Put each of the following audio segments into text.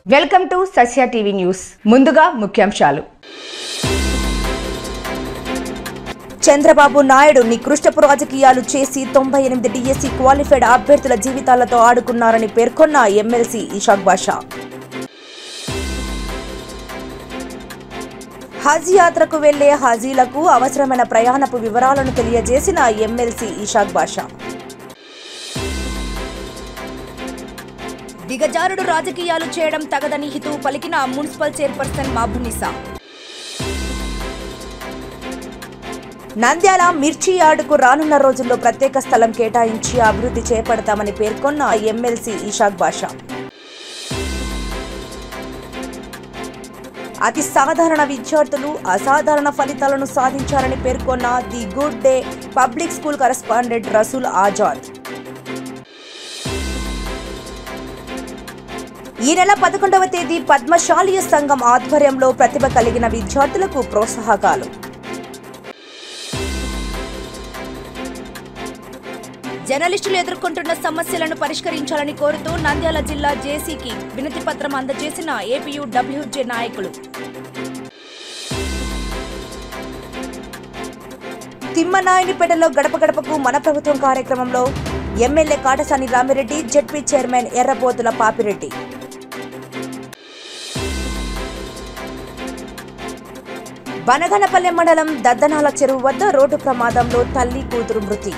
Welcome to Sasya TV news ముందుగా ముఖ్యాంశాలు చంద్రబాబు నాయుడు నికృష్టపు రాజకీయాలు చేసి తొంభై ఎనిమిది డిఎస్సి క్వాలిఫైడ్ అభ్యర్థుల జీవితాలతో ఆడుకున్నారని పేర్కొన్న ఎమ్మెల్సీ ఇషాక్ బాషా హజ్ యాత్రకు వెళ్లే హాజీలకు అవసరమైన ప్రయాణపు వివరాలను తెలియజేసిన ఎమ్మెల్సీ ఇషాక్ బాషా దిగజారుడు రాజకీయాలు చేయడం తగదని హితవు పలికిన మున్సిపల్ చైర్పర్సన్ మాబునిసా నంద్యాల మిర్చి యార్డుకు రానున్న రోజుల్లో ప్రత్యేక స్థలం కేటాయించి అభివృద్ధి చేపడతామని పేర్కొన్న ఎమ్మెల్సీ ఇషాక్ బాషా అతి సాధారణ విద్యార్థులు అసాధారణ ఫలితాలను సాధించారని పేర్కొన్న the good day public school correspondent Rasool Azad ఈ నెల పదకొండవ తేదీ పద్మశాలీయ సంఘం ఆధ్వర్యంలో ప్రతిభ కలిగిన విద్యార్థులకు ప్రోత్సాహకాలు జర్నలిస్టులు ఎదుర్కొంటున్న సమస్యలను పరిష్కరించాలని కోరుతూ నంద్యాల జిల్లా జేసీకి వినతి పత్రం అందజేసిన ఏపీయూ డబ్ల్యూజే నాయకులు తిమ్మనాయునిపేటలో గడప గడపకు మన ప్రభుత్వం కార్యక్రమంలో MLA Katasani Ramireddy ZP chairman Errabothula Papireddy Banaganapalle మండలం దద్దనాల చెరువు వద్ద రోడ్డు ప్రమాదంలో తల్లి కూతురు మృతి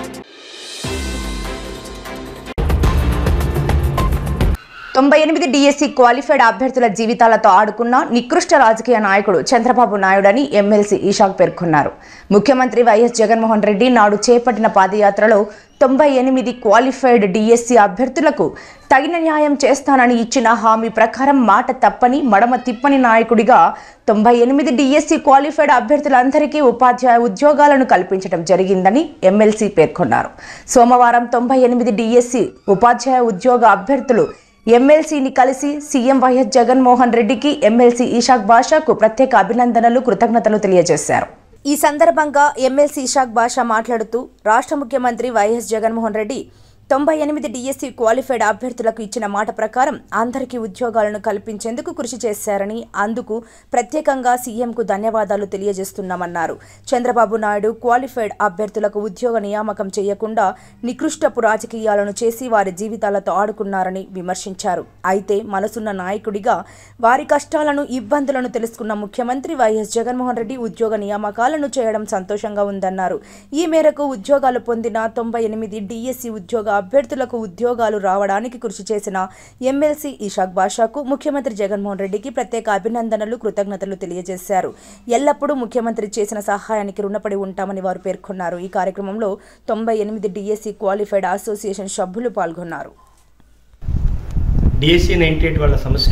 తొంభై ఎనిమిది డిఎస్సి క్వాలిఫైడ్ అభ్యర్థుల జీవితాలతో ఆడుకున్న నికృష్ట రాజకీయ నాయకుడు చంద్రబాబు నాయుడని ఎమ్మెల్సీ ఈషాక్ పేర్కొన్నారు ముఖ్యమంత్రి వైఎస్ జగన్మోహన్ రెడ్డి నాడు చేపట్టిన పాదయాత్రలో తొంభై ఎనిమిది క్వాలిఫైడ్ డిఎస్సి అభ్యర్థులకు తగిన న్యాయం చేస్తానని ఇచ్చిన హామీ ప్రకారం మాట తప్పని మడమ తిప్పని నాయకుడిగా తొంభై ఎనిమిది డిఎస్సి క్వాలిఫైడ్ అభ్యర్థులందరికీ ఉపాధ్యాయ ఉద్యోగాలను కల్పించడం జరిగిందని ఎమ్మెల్సీ పేర్కొన్నారు సోమవారం తొంభై ఎనిమిది డిఎస్సి ఉపాధ్యాయ ఉద్యోగ అభ్యర్థులు ఎమ్మెల్సీని కలిసి సీఎం వైఎస్ జగన్మోహన్ రెడ్డికి ఎమ్మెల్సీ ఇషాక్ బాషాకు ప్రత్యేక అభినందనలు కృతజ్ఞతలు తెలియజేశారు ఈ సందర్భంగా ఎమ్మెల్సీ ఇషాక్ బాషా మాట్లాడుతూ రాష్ట్ర ముఖ్యమంత్రి వైఎస్ జగన్మోహన్ రెడ్డి తొంభై ఎనిమిది డిఎస్సి క్వాలిఫైడ్ అభ్యర్థులకు ఇచ్చిన మాట ప్రకారం అందరికీ ఉద్యోగాలను కల్పించేందుకు కృషి చేశారని అందుకు ప్రత్యేకంగా సీఎంకు ధన్యవాదాలు తెలియజేస్తున్నామన్నారు చంద్రబాబు నాయుడు క్వాలిఫైడ్ అభ్యర్థులకు ఉద్యోగ నియామకం చేయకుండా నికృష్టపు రాజకీయాలను చేసి వారి జీవితాలతో ఆడుకున్నారని విమర్శించారు అయితే మనసున్న నాయకుడిగా వారి కష్టాలను ఇబ్బందులను తెలుసుకున్న ముఖ్యమంత్రి వైఎస్ జగన్మోహన్ రెడ్డి ఉద్యోగ నియామకాలను చేయడం సంతోషంగా ఉందన్నారు ఈ మేరకు ఉద్యోగాలు పొందిన తొంభై ఎనిమిది డిఎస్సి ఉద్యోగ అభ్యర్థులకు ఉద్యోగాలు రావడానికి కృషి చేసిన ఎమ్మెల్సీ ఇషాక్ బాషాకు ముఖ్యమంత్రి జగన్మోహన్ రెడ్డికి ప్రత్యేక అభినందనలు కృతజ్ఞతలు తెలియజేశారు ఎల్లప్పుడూ ముఖ్యమంత్రి చేసిన సహాయానికి రుణపడి ఉంటామని వారు పేర్కొన్నారు ఈ కార్యక్రమంలో తొంభై ఎనిమిది డిఎస్సి క్వాలిఫైడ్ అసోసియేషన్ సభ్యులు పాల్గొన్నారు డిఎస్సి నైంటీ ఎయిట్ వాళ్ళ సమస్య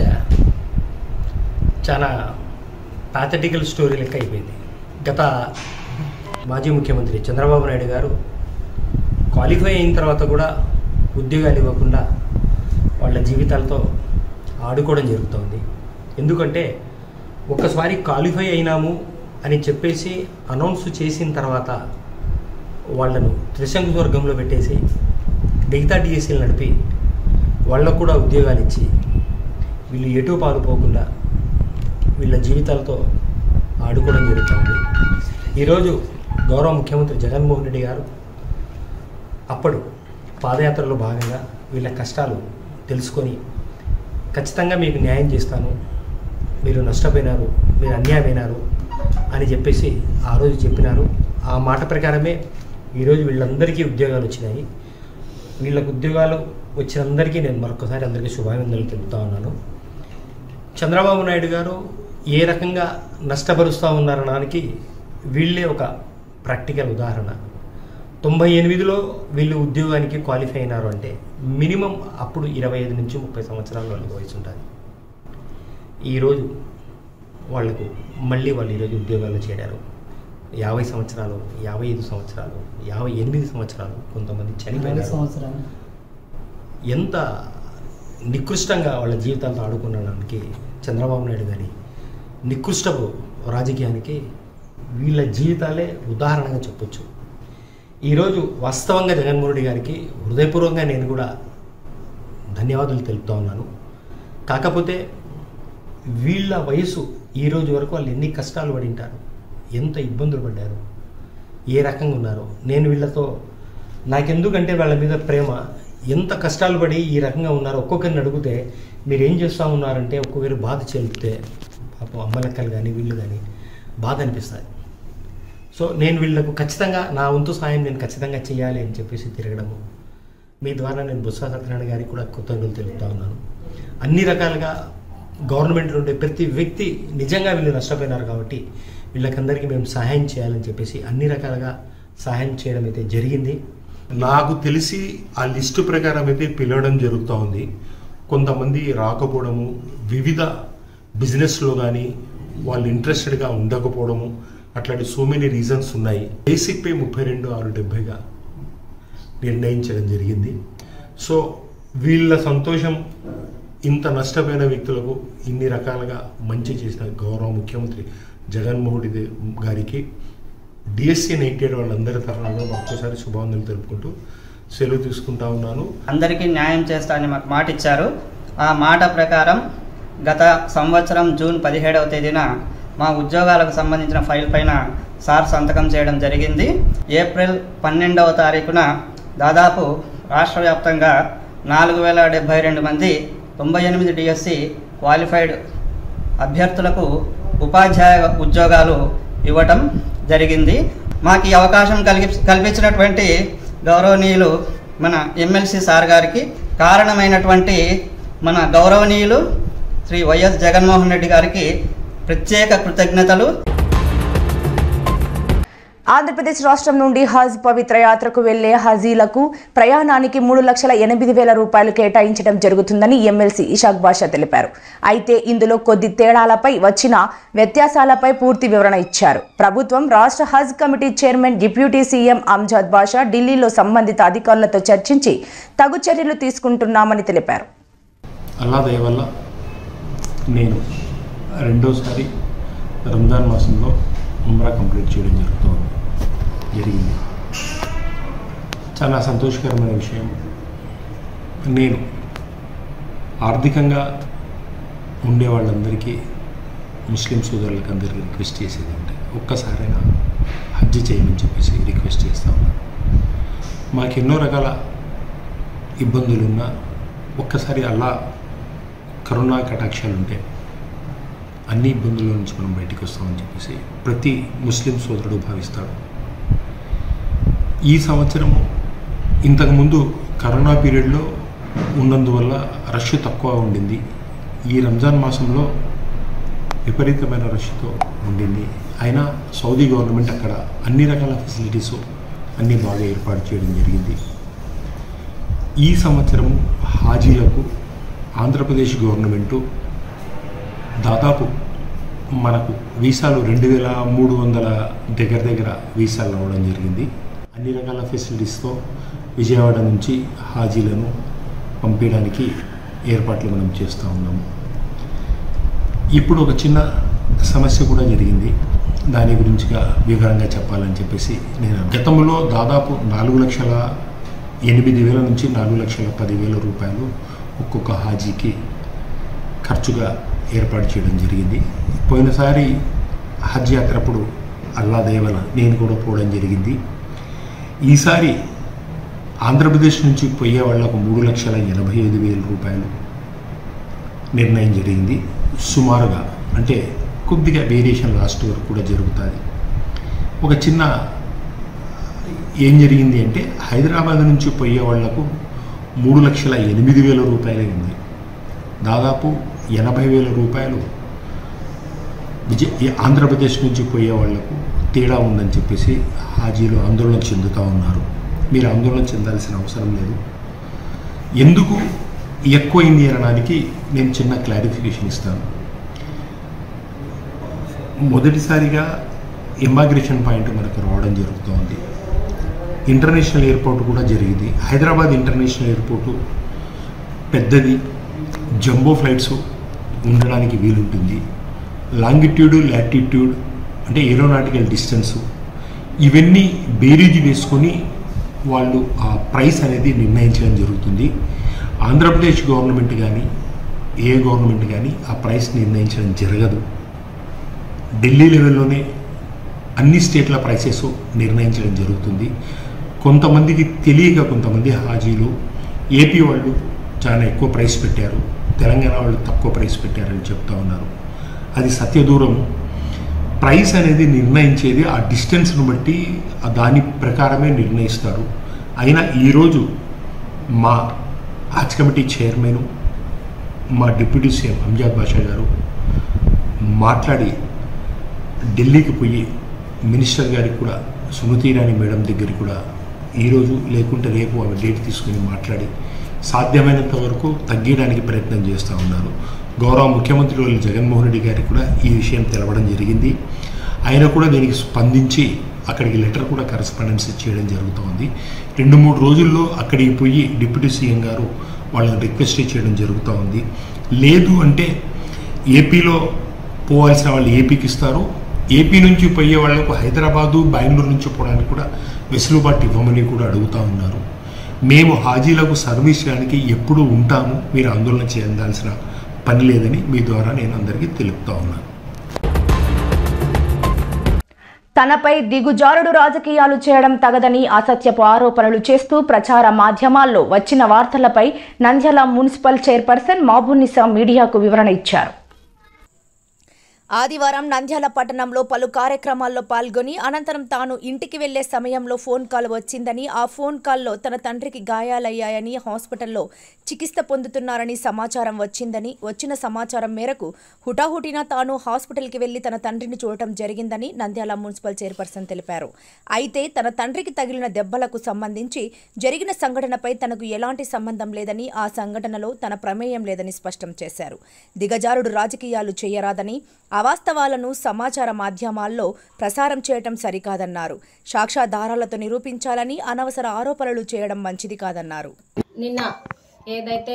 చాలా పాథటికల్ స్టోరీ లెక్క అయిపోయింది గత మాజీ ముఖ్యమంత్రి చంద్రబాబు నాయుడు గారు క్వాలిఫై అయిన తర్వాత కూడా ఉద్యోగాలు ఇవ్వకుండా వాళ్ళ జీవితాలతో ఆడుకోవడం జరుగుతుంది ఎందుకంటే ఒక్కసారి క్వాలిఫై అయినాము అని చెప్పేసి అనౌన్స్ చేసిన తర్వాత వాళ్ళను త్రిశంకు స్వర్గంలో పెట్టేసి మిగతా డిఎస్సీలు నడిపి వాళ్ళకు కూడా ఉద్యోగాలు ఇచ్చి వీళ్ళు ఎటు పాలుపోకుండా వీళ్ళ జీవితాలతో ఆడుకోవడం జరుగుతుంది ఈరోజు గౌరవ ముఖ్యమంత్రి జగన్మోహన్ రెడ్డి గారు అప్పుడు పాదయాత్రలో భాగంగా వీళ్ళ కష్టాలు తెలుసుకొని ఖచ్చితంగా మీకు న్యాయం చేస్తాను మీరు నష్టపోయినారు మీరు అన్యాయమైనారు అని చెప్పేసి ఆ రోజు చెప్పినారు ఆ మాట ప్రకారమే ఈరోజు వీళ్ళందరికీ ఉద్యోగాలు వచ్చినాయి వీళ్ళకు ఉద్యోగాలు వచ్చిన అందరికీ నేను మరొకసారి అందరికీ శుభాభినందనలు తెలుపుతా ఉన్నాను చంద్రబాబు నాయుడు గారు ఏ రకంగా నష్టపరుస్తూ ఉన్నారనడానికి వీళ్ళే ఒక ప్రాక్టికల్ ఉదాహరణ తొంభై ఎనిమిదిలో వీళ్ళు ఉద్యోగానికి క్వాలిఫై అయినారు అంటే మినిమం అప్పుడు ఇరవై ఐదు నుంచి ముప్పై సంవత్సరాల వాళ్ళకి వయసు ఉంటుంది ఈరోజు వాళ్లకు మళ్ళీ వాళ్ళు ఈరోజు ఉద్యోగాలు చేరారు యాభై సంవత్సరాలు యాభై ఐదు సంవత్సరాలు యాభై ఎనిమిది సంవత్సరాలు కొంతమంది చనిపోయినారు సంవత్సరాలు ఎంత నికృష్టంగా వాళ్ళ జీవితాలతో ఆడుకునడానికి చంద్రబాబు నాయుడు గారి నికృష్టపు రాజకీయానికి వీళ్ళ జీవితాలే ఉదాహరణగా చెప్పొచ్చు ఈరోజు వాస్తవంగా జగన్మోహన్ రెడ్డి గారికి హృదయపూర్వకంగా నేను కూడా ధన్యవాదాలు తెలుపుతా ఉన్నాను కాకపోతే వీళ్ళ వయసు ఈ రోజు వరకు వాళ్ళు ఎన్ని కష్టాలు పడింటారు ఎంత ఇబ్బందులు పడ్డారు ఏ రకంగా ఉన్నారు నేను వీళ్ళతో నాకెందుకంటే వాళ్ళ మీద ప్రేమ ఎంత కష్టాలు పడి ఈ రకంగా ఉన్నారు ఒక్కొక్కరిని అడిగితే మీరు ఏం చేస్తూ ఉన్నారంటే ఒక్కొక్కరి బాధ చెల్లితే పాపం అమ్మలక్కలు కానీ వీళ్ళు కానీ బాధ అనిపిస్తుంది సో నేను వీళ్ళకు ఖచ్చితంగా నా వంతు సాయం నేను ఖచ్చితంగా చేయాలి అని చెప్పేసి తిరగడము మీ ద్వారా నేను బుస్సా సత్యనారాయణ గారికి కూడా కృతజ్ఞతలు తెలుపుతా ఉన్నాను అన్ని రకాలుగా గవర్నమెంట్లో ఉండే ప్రతి వ్యక్తి నిజంగా వీళ్ళు నష్టపోయినారు కాబట్టి వీళ్ళకందరికీ మేము సహాయం చేయాలని చెప్పేసి అన్ని రకాలుగా సహాయం చేయడం అయితే జరిగింది నాకు తెలిసి ఆ లిస్టు ప్రకారం అయితే పిలవడం జరుగుతూ ఉంది కొంతమంది రాకపోవడము వివిధ బిజినెస్లో కానీ వాళ్ళు ఇంట్రెస్టెడ్గా ఉండకపోవడము అట్లాంటి సో మెనీ రీజన్స్ ఉన్నాయి బేసిక్ పే ముప్పై రెండు ఆరు డెబ్బైగా నిర్ణయించడం జరిగింది సో వీళ్ళ సంతోషం ఇంత నష్టపోయిన వ్యక్తులకు ఇన్ని రకాలుగా మంచి చేసిన గౌరవ ముఖ్యమంత్రి జగన్మోహన్ రెడ్డి గారికి డిఎస్సీ నైటెడ్ వాళ్ళందరి తరఫున ఒక్కసారి శుభావందనలు తెలుపుకుంటూ సెలవు తీసుకుంటా ఉన్నాను అందరికీ న్యాయం చేస్తానని మాకు మాట ఇచ్చారు ఆ మాట ప్రకారం గత సంవత్సరం జూన్ పదిహేడవ తేదీన మా ఉద్యోగాలకు సంబంధించిన ఫైల్ పైన సార్ సంతకం చేయడం జరిగింది ఏప్రిల్ పన్నెండవ తారీఖున దాదాపు రాష్ట్ర వ్యాప్తంగా నాలుగు వేల డెబ్బై రెండు మంది తొంభై ఎనిమిది డిఎస్సి క్వాలిఫైడ్ అభ్యర్థులకు ఉపాధ్యాయ ఉద్యోగాలు ఇవ్వటం జరిగింది మాకు ఈ అవకాశం కలిగి కల్పించినటువంటి గౌరవనీయులు మన ఎమ్మెల్సీ సార్ గారికి కారణమైనటువంటి మన గౌరవనీయులు శ్రీ వైఎస్ జగన్మోహన్ రెడ్డి గారికి ప్రత్యేక కృతజ్ఞతలు ఆంధ్రప్రదేశ్ రాష్ట్రం నుండి హజ్ పవిత్ర యాత్రకు వెళ్లే హజీలకు ప్రయాణానికి మూడు లక్షల ఎనిమిది వేల రూపాయలు కేటాయించడం జరుగుతుందని ఎమ్మెల్సీ ఇషాక్ బాషా తెలిపారు అయితే ఇందులో కొద్ది తేడాలపై వచ్చిన వ్యత్యాసాలపై పూర్తి వివరణ ఇచ్చారు ప్రభుత్వం రాష్ట్ర Haj committee chairman deputy CM Amjad Basha ఢిల్లీలో సంబంధిత అధికారులతో చర్చించి తగు చర్యలు తీసుకుంటున్నామని తెలిపారు అల్లా దయ వల్ల నేను రెండోసారి రంజాన్ మాసంలో ఉమ్రా కంప్లీట్ చేయడం జరుగుతుంది జరిగింది చాలా సంతోషకరమైన విషయం నేను ఆర్థికంగా ఉండే వాళ్ళందరికీ ముస్లిం సోదరులకు అందరికీ రిక్వెస్ట్ చేసేది అంటే ఒక్కసారైనా హజ్ చేయమని చెప్పేసి రిక్వెస్ట్ చేస్తా ఉన్నాను మాకు ఎన్నో రకాల ఇబ్బందులున్నా ఒక్కసారి అలా కరోనా కటాక్షాలు ఉంటే అన్ని ఇబ్బందుల నుంచి మనం బయటికి వస్తామని చెప్పేసి ప్రతి ముస్లిం సోదరుడు భావిస్తాడు ఈ సంవత్సరం ఇంతకుముందు కరోనా పీరియడ్లో ఉన్నందువల్ల రష్ తక్కువ ఉండింది ఈ రంజాన్ మాసంలో విపరీతమైన రష్తో ఉండింది అయినా సౌదీ గవర్నమెంట్ అక్కడ అన్ని రకాల ఫెసిలిటీస్ అన్నీ బాగా ఏర్పాటు చేయడం జరిగింది ఈ సంవత్సరం హాజీలకు ఆంధ్రప్రదేశ్ గవర్నమెంటు దాదాపు మనకు వీసాలు రెండు వేల మూడు వందల దగ్గర దగ్గర వీసాలు రావడం జరిగింది అన్ని రకాల ఫెసిలిటీస్తో విజయవాడ నుంచి హాజీలను పంపించడానికి ఏర్పాట్లు మనం చేస్తూ ఉన్నాము ఇప్పుడు ఒక చిన్న సమస్య కూడా జరిగింది దాని గురించిగా వివరంగా చెప్పాలని చెప్పేసి నేను గతంలో దాదాపు నాలుగు లక్షల ఎనిమిది వేల నుంచి నాలుగు లక్షల పదివేల రూపాయలు ఒక్కొక్క హాజీకి ఖర్చుగా ఏర్పాటు చేయడం జరిగింది పోయినసారి హజ్ యాత్రప్పుడు అల్లా దేవల నేను కూడా పోవడం జరిగింది ఈసారి ఆంధ్రప్రదేశ్ నుంచి పోయే వాళ్లకు మూడు లక్షల ఎనభై ఐదు వేల రూపాయలు నిర్ణయం జరిగింది సుమారుగా అంటే కొద్దిగా వేరియేషన్ లాస్ట్ వరకు కూడా జరుగుతుంది ఒక చిన్న ఏం జరిగింది అంటే హైదరాబాద్ నుంచి పోయే వాళ్లకు మూడు లక్షల ఎనిమిది వేల రూపాయలే ఉంది దాదాపు ఎనభై వేల రూపాయలు విజయ ఈ ఆంధ్రప్రదేశ్ నుంచి పోయే వాళ్లకు తేడా ఉందని చెప్పేసి హాజీలు ఆందోళన చెందుతూ ఉన్నారు మీరు ఆందోళన చెందాల్సిన అవసరం లేదు ఎందుకు ఎక్కువైంది అనడానికి నేను చిన్న క్లారిఫికేషన్ ఇస్తాను మొదటిసారిగా ఇమ్మాగ్రేషన్ పాయింట్ మనకు రావడం జరుగుతోంది ఇంటర్నేషనల్ ఎయిర్పోర్ట్ కూడా జరిగింది హైదరాబాద్ ఇంటర్నేషనల్ ఎయిర్పోర్టు పెద్దది జంబో ఫ్లైట్స్ ఉండడానికి వీలుంటుంది లాంగిట్యూడ్ లాటిట్యూడ్ అంటే ఏరోనాటికల్ డిస్టెన్స్ ఇవన్నీ బేరీజు వేసుకొని వాళ్ళు ఆ ప్రైస్ అనేది నిర్ణయించడం జరుగుతుంది ఆంధ్రప్రదేశ్ గవర్నమెంట్ కానీ ఏ గవర్నమెంట్ కానీ ఆ ప్రైస్ నిర్ణయించడం జరగదు ఢిల్లీ లెవెల్లోనే అన్ని స్టేట్ల ప్రైసెస్ నిర్ణయించడం జరుగుతుంది కొంతమందికి తెలియక కొంతమంది హాజీలు ఏపీ వాళ్ళు చాలా ఎక్కువ ప్రైస్ పెట్టారు తెలంగాణ వాళ్ళు తక్కువ ప్రైస్ పెట్టారని చెప్తా ఉన్నారు అది సత్యదూరం ప్రైస్ అనేది నిర్ణయించేది ఆ డిస్టెన్స్ను బట్టి ఆ దాని ప్రకారమే నిర్ణయిస్తారు అయినా ఈరోజు మా హజ్ కమిటీ చైర్మన్ మా డిప్యూటీ సీఎం అంజాద్ బాషా గారు మాట్లాడి ఢిల్లీకి పోయి మినిస్టర్ గారికి కూడా సుమతి ఇరానీ మేడం దగ్గరికి కూడా ఈరోజు లేకుంటే రేపు ఆమె డేట్ తీసుకుని మాట్లాడి సాధ్యమైనంత వరకు తగ్గించడానికి ప్రయత్నం చేస్తూ ఉన్నారు గౌరవ ముఖ్యమంత్రి వాళ్ళు జగన్మోహన్ రెడ్డి గారికి కూడా ఈ విషయం తెలవడం జరిగింది ఆయన కూడా దీనికి స్పందించి అక్కడికి లెటర్ కూడా కరస్పాండెన్స్ చేయడం జరుగుతోంది రెండు మూడు రోజుల్లో అక్కడికి పోయి డిప్యూటీ సీఎం గారు వాళ్ళని రిక్వెస్ట్ చేయడం జరుగుతూ ఉంది లేదు అంటే ఏపీలో పోవాల్సిన వాళ్ళు ఏపీకి ఇస్తారు ఏపీ నుంచి పోయే వాళ్లకు హైదరాబాదు బెంగళూరు నుంచి పోవడానికి కూడా వెసులుబాటు ఇవ్వమని కూడా అడుగుతూ ఉన్నారు మేము హాజీలకు సర్వీస్ చేయడానికి ఎప్పుడూ ఉంటాము మీరు ఆందోళన చెందాల్సిన పని లేదని మీ ద్వారా నేను అందరికీ తెలుపుతా ఉన్నాను తనపై దిగుజారుడు రాజకీయాలు చేయడం తగదని అసత్యపు ఆరోపణలు చేస్తూ ప్రచార మాధ్యమాల్లో వచ్చిన వార్తలపై నంద్యాల మున్సిపల్ చైర్పర్సన్ మాబునిసా మీడియాకు వివరణ ఇచ్చారు ఆదివారం నంద్యాల పట్టణంలో పలు కార్యక్రమాల్లో పాల్గొని అనంతరం తాను ఇంటికి వెళ్లే సమయంలో ఫోన్ కాల్ వచ్చిందని ఆ ఫోన్ కాల్లో తన తండ్రికి గాయాలయ్యాయని హాస్పిటల్లో చికిత్స పొందుతున్నారని సమాచారం వచ్చిందని వచ్చిన సమాచారం మేరకు హుటాహుటిన తాను హాస్పిటల్కి వెళ్లి తన తండ్రిని చూడటం జరిగిందని నంద్యాల మున్సిపల్ చైర్పర్సన్ తెలిపారు అయితే తన తండ్రికి తగిలిన దెబ్బలకు సంబంధించి జరిగిన సంఘటనపై తనకు ఎలాంటి సంబంధం లేదని ఆ సంఘటనలో తన ప్రమేయం లేదని స్పష్టం చేశారు దిగజారుడు రాజకీయాలు చేయరాదని అవాస్తవాలను సమాచార మాధ్యమాల్లో ప్రసారం చేయటం సరికాదన్నారు సాక్ష్యాధారాలతో నిరూపించాలని అనవసర ఆరోపణలు చేయడం మంచిది కాదన్నారు నిన్న ఏదైతే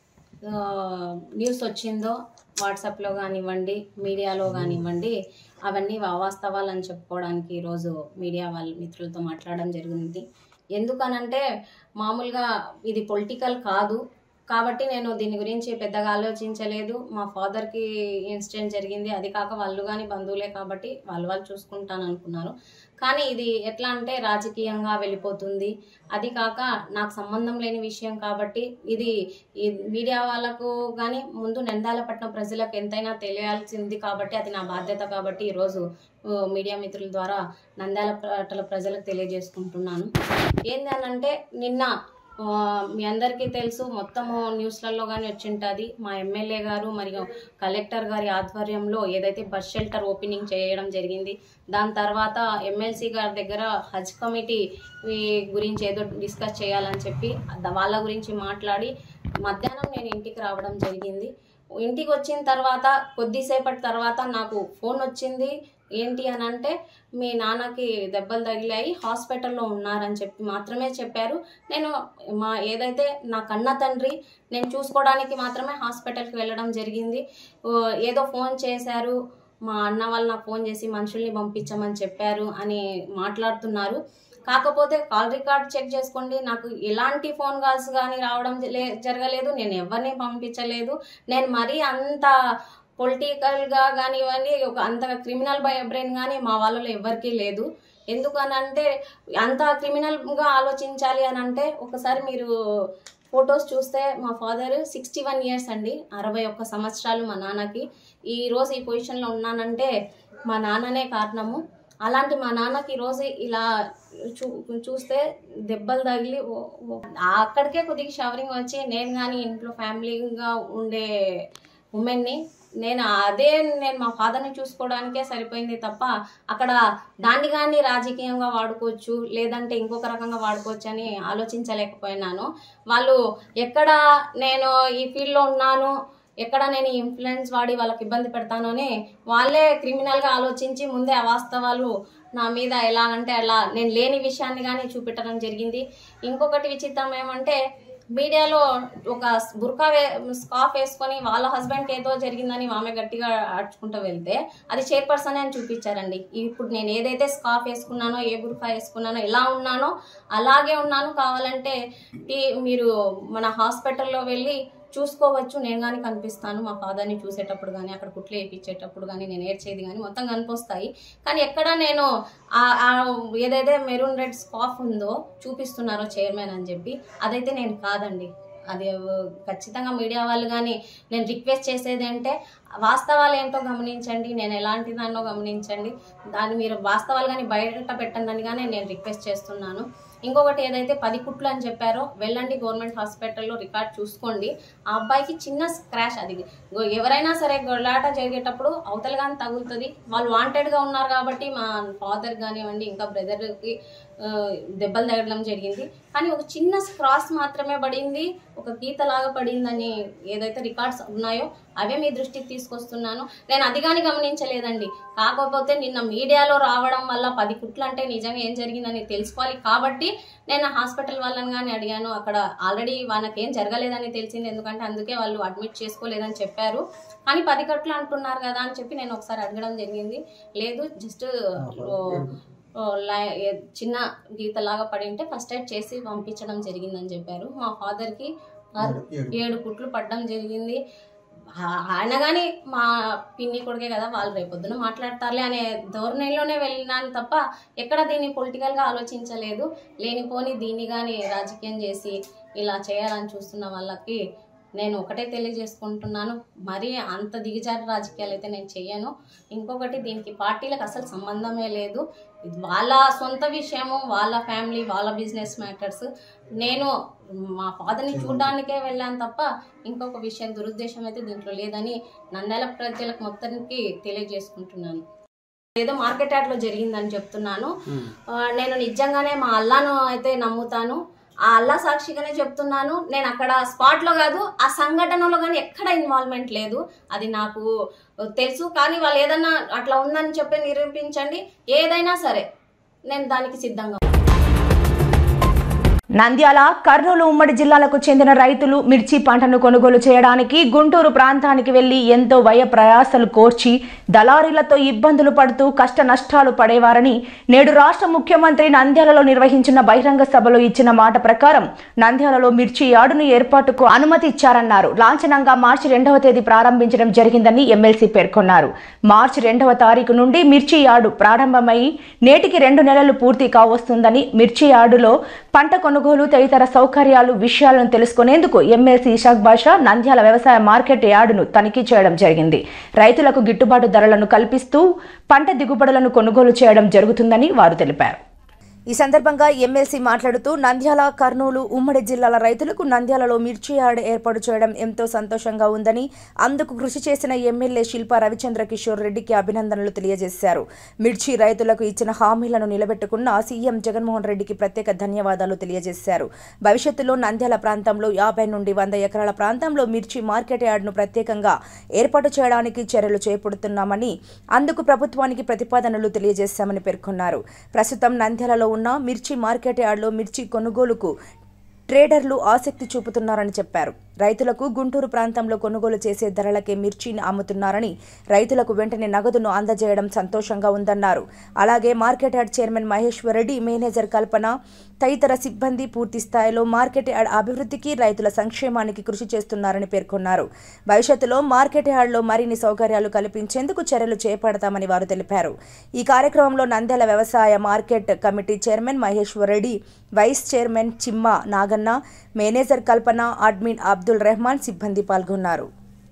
ఆ, న్యూస్ వచ్చిందో వాట్సాప్లో కానివ్వండి మీడియాలో కానివ్వండి అవన్నీ అవాస్తవాలని చెప్పుకోవడానికి ఈరోజు మీడియా వాళ్ళ మిత్రులతో మాట్లాడడం జరిగింది ఎందుకనంటే మామూలుగా ఇది పొలిటికల్ కాదు కాబట్టి నేను దీని గురించి పెద్దగా ఆలోచించలేదు మా ఫాదర్కి ఇన్సిడెంట్ జరిగింది అది కాక వాళ్ళు కానీ బంధువులే కాబట్టి వాళ్ళు వాళ్ళు చూసుకుంటాను అనుకున్నారు కానీ ఇది ఎట్లా అంటే రాజకీయంగా వెళ్ళిపోతుంది అది కాక నాకు సంబంధం లేని విషయం కాబట్టి ఇది ఈ మీడియా వాళ్ళకు కానీ ముందు నందాలపట్నం ప్రజలకు ఎంతైనా తెలియాల్సింది కాబట్టి అది నా బాధ్యత కాబట్టి ఈరోజు ఆ, మీడియా మిత్రుల ద్వారా నంద్యాల పట్టణ ప్రజలకు తెలియజేసుకుంటున్నాను ఏంటంటే నిన్న ఆ, మీ అందరికీ తెలుసు మొత్తము న్యూస్లలో కానీ వచ్చింటుంది మా ఎమ్మెల్యే గారు మరియు కలెక్టర్ గారి ఆధ్వర్యంలో ఏదైతే బస్ షెల్టర్ ఓపెనింగ్ చేయడం జరిగింది దాని తర్వాత ఎమ్మెల్సీ గారి దగ్గర హజ్ కమిటీ ఈ గురించి ఏదో డిస్కస్ చేయాలని చెప్పి ద- వాళ్ళ గురించి మాట్లాడి మధ్యాహ్నం నేను ఇంటికి రావడం జరిగింది ఇంటికి వచ్చిన తర్వాత కొద్దిసేపటి తర్వాత నాకు ఫోన్ వచ్చింది ఏంటి అని అంటే మీ నాన్నకి దెబ్బలు తగిలాయి హాస్పిటల్లో ఉన్నారని చెప్పి మాత్రమే చెప్పారు నేను మా ఏదైతే నా కన్న తండ్రి నేను చూసుకోవడానికి మాత్రమే హాస్పిటల్కి వెళ్ళడం జరిగింది ఓ, ఏదో ఫోన్ చేశారు మా అన్న వాళ్ళు నాకు ఫోన్ చేసి మనుషుల్ని పంపించమని చెప్పారు అని మాట్లాడుతున్నారు కాకపోతే కాల్ రికార్డ్ చెక్ చేసుకోండి నాకు ఎలాంటి ఫోన్ కాల్స్ కానీ రావడం లే- జరగలేదు నేను ఎవరిని పంపించలేదు నేను మరీ అంత పొలిటికల్గా కానివ్వండి ఒక అంత క్రిమినల్ బై బ్రెయిన్ కానీ మా వాళ్ళలో ఎవరికీ లేదు ఎందుకనంటే అంత క్రిమినల్గా ఆలోచించాలి అని అంటే ఒకసారి మీరు ఫొటోస్ చూస్తే మా ఫాదర్ సిక్స్టీ వన్ ఇయర్స్ అండి అరవై ఒక్క సంవత్సరాలు మా నాన్నకి ఈ రోజు ఈ పొజిషన్లో ఉన్నానంటే మా నాన్ననే కారణము అలాంటి మా నాన్నకి ఈరోజు ఇలా చూ చూస్తే దెబ్బలు తగిలి ఓ- ఓ- అక్కడికే కొద్దిగా షవరింగ్ వచ్చి నేను కానీ ఇంట్లో ఫ్యామిలీగా ఉండే ఉమెన్ని నేను అదే నేను మా ఫాదర్ని చూసుకోవడానికే సరిపోయింది తప్ప అక్కడ దాన్ని కానీ రాజకీయంగా వాడుకోవచ్చు లేదంటే ఇంకొక రకంగా వాడుకోవచ్చు అని ఆలోచించలేకపోయినాను వాళ్ళు ఎక్కడ నేను ఈ ఫీల్డ్లో ఉన్నాను ఎక్కడ నేను ఇన్ఫ్లుయెన్స్ వాడి వాళ్ళకి ఇబ్బంది పెడతాను అని వాళ్ళే క్రిమినల్గా ఆలోచించి ముందే అవాస్తవాలు నా మీద ఎలా అంటే అలా నేను లేని విషయాన్ని కానీ చూపెట్టడం జరిగింది ఇంకొకటి విచిత్రం ఏమంటే మీడియాలో ఒక బుర్కా వే స్కాఫ్ వేసుకొని వాళ్ళ హస్బెండ్కి ఏదో జరిగిందని ఆమె గట్టిగా ఆడుచుకుంటూ వెళ్తే అది చైర్పర్సన్ అని చూపించారండి ఇప్పుడు నేను ఏదైతే స్కాఫ్ వేసుకున్నానో ఏ బుర్కా వేసుకున్నానో ఎలా ఉన్నానో అలాగే ఉన్నాను కావాలంటే ఈ మీరు మన హాస్పిటల్లో వెళ్ళి చూసుకోవచ్చు నేను కానీ కనిపిస్తాను మా ఫాదర్ని చూసేటప్పుడు కానీ అక్కడ కుట్లు వేయించేటప్పుడు కానీ నేను ఏడ్చేది కానీ మొత్తం కనిపిస్తాయి కానీ ఎక్కడ నేను ఆ- ఆ ఏదైతే మెరూన్ రెడ్ స్కాఫ్ ఉందో చూపిస్తున్నారో చైర్మన్ అని చెప్పి అదైతే నేను కాదండి అది ఎవ- ఖచ్చితంగా మీడియా వాళ్ళు కానీ నేను రిక్వెస్ట్ చేసేది అంటే వాస్తవాలు ఏంటో గమనించండి నేను ఎలాంటి దాన్నో గమనించండి దాన్ని మీరు వాస్తవాలు కానీ బయట పెట్టండి అని కానీ నేను రిక్వెస్ట్ చేస్తున్నాను ఇంకొకటి ఏదైతే పది కుట్లు అని చెప్పారో వెళ్ళండి గవర్నమెంట్ హాస్పిటల్లో రికార్డ్ చూసుకోండి ఆ అబ్బాయికి చిన్న స్క్రాష్ అది గో- ఎవరైనా సరే గొల్లాట జరిగేటప్పుడు అవతల కానీ తగులుతుంది వాళ్ళు వాంటెడ్గా ఉన్నారు కాబట్టి మా ఫాదర్ కానివ్వండి ఇంకా బ్రదర్కి దెబ్బలు తగలడం జరిగింది కానీ ఒక చిన్న క్రాస్ మాత్రమే పడింది ఒక గీత లాగా పడిందని ఏదైతే రికార్డ్స్ ఉన్నాయో అవే మీ దృష్టికి తీసుకొస్తున్నాను నేను అది కానీ గమనించలేదండి కాకపోతే నిన్న మీడియాలో రావడం వల్ల పది కుట్లు అంటే నిజంగా ఏం జరిగిందని తెలుసుకోవాలి కాబట్టి నేను హాస్పిటల్ వాళ్ళని కానీ అడిగాను అక్కడ ఆల్రెడీ వాళ్ళకి ఏం జరగలేదని తెలిసింది ఎందుకంటే అందుకే వాళ్ళు అడ్మిట్ చేసుకోలేదని చెప్పారు కానీ పది కట్లు అంటున్నారు కదా అని చెప్పి నేను ఒకసారి అడగడం జరిగింది లేదు జస్ట్ ఓ లై- ఏ- చిన్న గీతలాగా పడి ఉంటే ఫస్ట్ ఎయిడ్ చేసి పంపించడం జరిగిందని చెప్పారు మా ఫాదర్కి ఏడు కుట్లు పడడం జరిగింది ఆ- ఆయన కానీ మా పిన్ని కొడుకే కదా వాళ్ళు రేపొద్దున మాట్లాడతారులే అనే ధోరణిలోనే వెళ్ళినాను తప్ప ఎక్కడ దీన్ని పొలిటికల్గా ఆలోచించలేదు లేనిపోని దీన్ని కానీ రాజకీయం చేసి ఇలా చేయాలని చూస్తున్న వాళ్ళకి నేను ఒకటే తెలియజేసుకుంటున్నాను మరీ అంత దిగజారి రాజకీయాలు అయితే నేను చెయ్యను ఇంకొకటి దీనికి పార్టీలకు అసలు సంబంధమే లేదు ఇది వాళ్ళ సొంత విషయము వాళ్ళ ఫ్యామిలీ వాళ్ళ బిజినెస్ మ్యాటర్స్ నేను మా ఫాదర్ని చూడడానికే వెళ్ళాను తప్ప ఇంకొక విషయం దురుద్దేశం అయితే దీంట్లో లేదని నంద్యాల ప్రజలకు మొత్తానికి తెలియజేసుకుంటున్నాను ఏదో మార్కెట్ యార్డ్లో జరిగిందని చెప్తున్నాను ఆ, నేను నిజంగానే మా అల్లాను అయితే నమ్ముతాను ఆ అల్లా సాక్షిగానే చెప్తున్నాను నేను అక్కడ స్పాట్లో కాదు ఆ సంఘటనలో కానీ ఎక్కడ ఇన్వాల్వ్మెంట్ లేదు అది నాకు తెలుసు కానీ వాళ్ళు ఏదన్నా అట్లా ఉందని చెప్పి నిరూపించండి ఏదైనా సరే నేను దానికి సిద్ధంగా నంద్యాల కర్నూలు ఉమ్మడి జిల్లాలకు చెందిన రైతులు మిర్చి పంటను కొనుగోలు చేయడానికి గుంటూరు ప్రాంతానికి వెళ్లి ఎంతో వ్యయ ప్రయాసలు కోర్చి దళారీలతో ఇబ్బందులు పడుతూ కష్ట నష్టాలు పడేవారని నేడు రాష్ట్ర ముఖ్యమంత్రి నంద్యాలలో నిర్వహించిన బహిరంగ సభలో ఇచ్చిన మాట ప్రకారం నంద్యాలలో మిర్చి యార్డును ఏర్పాటుకు అనుమతి ఇచ్చారన్నారు లాంఛనంగా మార్చి రెండవ తేదీ ప్రారంభించడం జరిగిందని ఎమ్మెల్సీ పేర్కొన్నారు మార్చి రెండవ తారీఖు నుండి మిర్చి యార్డు ప్రారంభమై నేటికి రెండు నెలలు పూర్తి కావస్తుందని మిర్చి యార్డులో పంట కొనుగోలు తదితర సౌకర్యాలు విషయాలను తెలుసుకునేందుకు ఎమ్మెల్సీ ఇషాక్ బాషా నంద్యాల వ్యవసాయ మార్కెట్ యార్డును తనిఖీ చేయడం జరిగింది రైతులకు గిట్టుబాటు ధరలను కల్పిస్తూ పంట దిగుబడులను కొనుగోలు చేయడం జరుగుతుందని వారు తెలిపారు ఈ సందర్భంగా ఎమ్మెల్సీ మాట్లాడుతూ నంద్యాల కర్నూలు ఉమ్మడి జిల్లాల రైతులకు నంద్యాలలో మిర్చి యార్డ్ ఏర్పాటు చేయడం ఎంతో సంతోషంగా ఉందని అందుకు కృషి చేసిన ఎమ్మెల్యే శిల్పా రవిచంద్ర కిషోర్ రెడ్డికి అభినందనలు తెలియజేశారు మిర్చి రైతులకు ఇచ్చిన హామీలను నిలబెట్టుకున్న సీఎం జగన్మోహన్ రెడ్డికి ప్రత్యేక ధన్యవాదాలు తెలియజేశారు భవిష్యత్తులో నంద్యాల ప్రాంతంలో యాభై నుండి వంద ఎకరాల ప్రాంతంలో మిర్చి మార్కెట్ యార్డును ప్రత్యేకంగా ఏర్పాటు చేయడానికి చర్యలు చేపడుతున్నామని అందుకు ప్రభుత్వానికి ప్రతిపాదనలు తెలియజేశామని పేర్కొన్నారు ప్రస్తుతం నంద్యాలలో ఉన్న మిర్చి మార్కెట్ యార్డులో మిర్చి కొనుగోలుకు ట్రేడర్లు ఆసక్తి చూపుతున్నారని చెప్పారు రైతులకు గుంటూరు ప్రాంతంలో కొనుగోలు చేసే ధరలకే మిర్చిని అమ్ముతున్నారని రైతులకు వెంటనే నగదును అందజేయడం సంతోషంగా ఉందన్నారు అలాగే market yard chairman Maheshwar Reddy manager Kalpana తదితర సిబ్బంది పూర్తి స్థాయిలో మార్కెట్ యార్డ్ అభివృద్ధికి రైతుల సంక్షేమానికి కృషి చేస్తున్నారని పేర్కొన్నారు భవిష్యత్తులో మార్కెట్ యార్డ్లో మరిన్ని సౌకర్యాలు కల్పించేందుకు చర్యలు చేపడతామని వారు తెలిపారు ఈ కార్యక్రమంలో నంద్యాల వ్యవసాయ market committee chairman Maheshwar Reddy vice chairman Chimma Naganna manager Kalpana admin Abdul Rehman సిబ్బంది పాల్గొన్నారు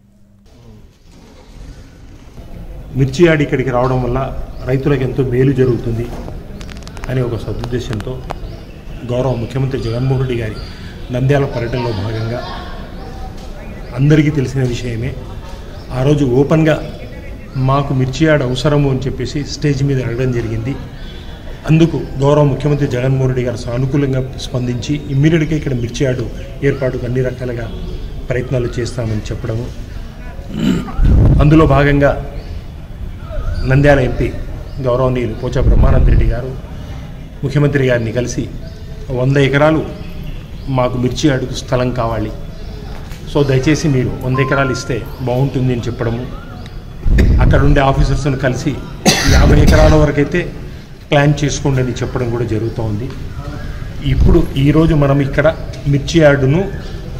మిర్చి యార్డ్ ఇక్కడికి రావడం వల్ల రైతులకు ఎంతో మేలు జరుగుతుంది అనే ఒక సదుద్దేశంతో గౌరవ ముఖ్యమంత్రి జగన్మోహన్ రెడ్డి గారి నంద్యాల పర్యటనలో భాగంగా అందరికీ తెలిసిన విషయమే ఆ రోజు ఓపెన్గా మాకు మిర్చి యార్డ్ అవసరము అని చెప్పేసి స్టేజ్ మీద అడగడం జరిగింది అందుకు గౌరవ ముఖ్యమంత్రి జగన్మోహన్ రెడ్డి గారు సానుకూలంగా స్పందించి ఇమ్మీడియట్గా ఇక్కడ మిర్చి యార్డు ఏర్పాటుకు అన్ని రకాలుగా ప్రయత్నాలు చేస్తామని చెప్పడము అందులో భాగంగా నంద్యాల ఎంపీ గౌరవనీయులు పోచా బ్రహ్మానంద రెడ్డి గారు ముఖ్యమంత్రి గారిని కలిసి వంద ఎకరాలు మాకు మిర్చి అడుగు స్థలం కావాలి సో దయచేసి మీరు వంద ఎకరాలు ఇస్తే బాగుంటుంది అని చెప్పడము అక్కడ ఉండే ఆఫీసర్స్ను కలిసి యాభై ఎకరాల వరకైతే ప్లాన్ చేసుకోండి అని చెప్పడం కూడా జరుగుతూ ఉంది ఇప్పుడు ఈరోజు మనం ఇక్కడ మిర్చి యార్డును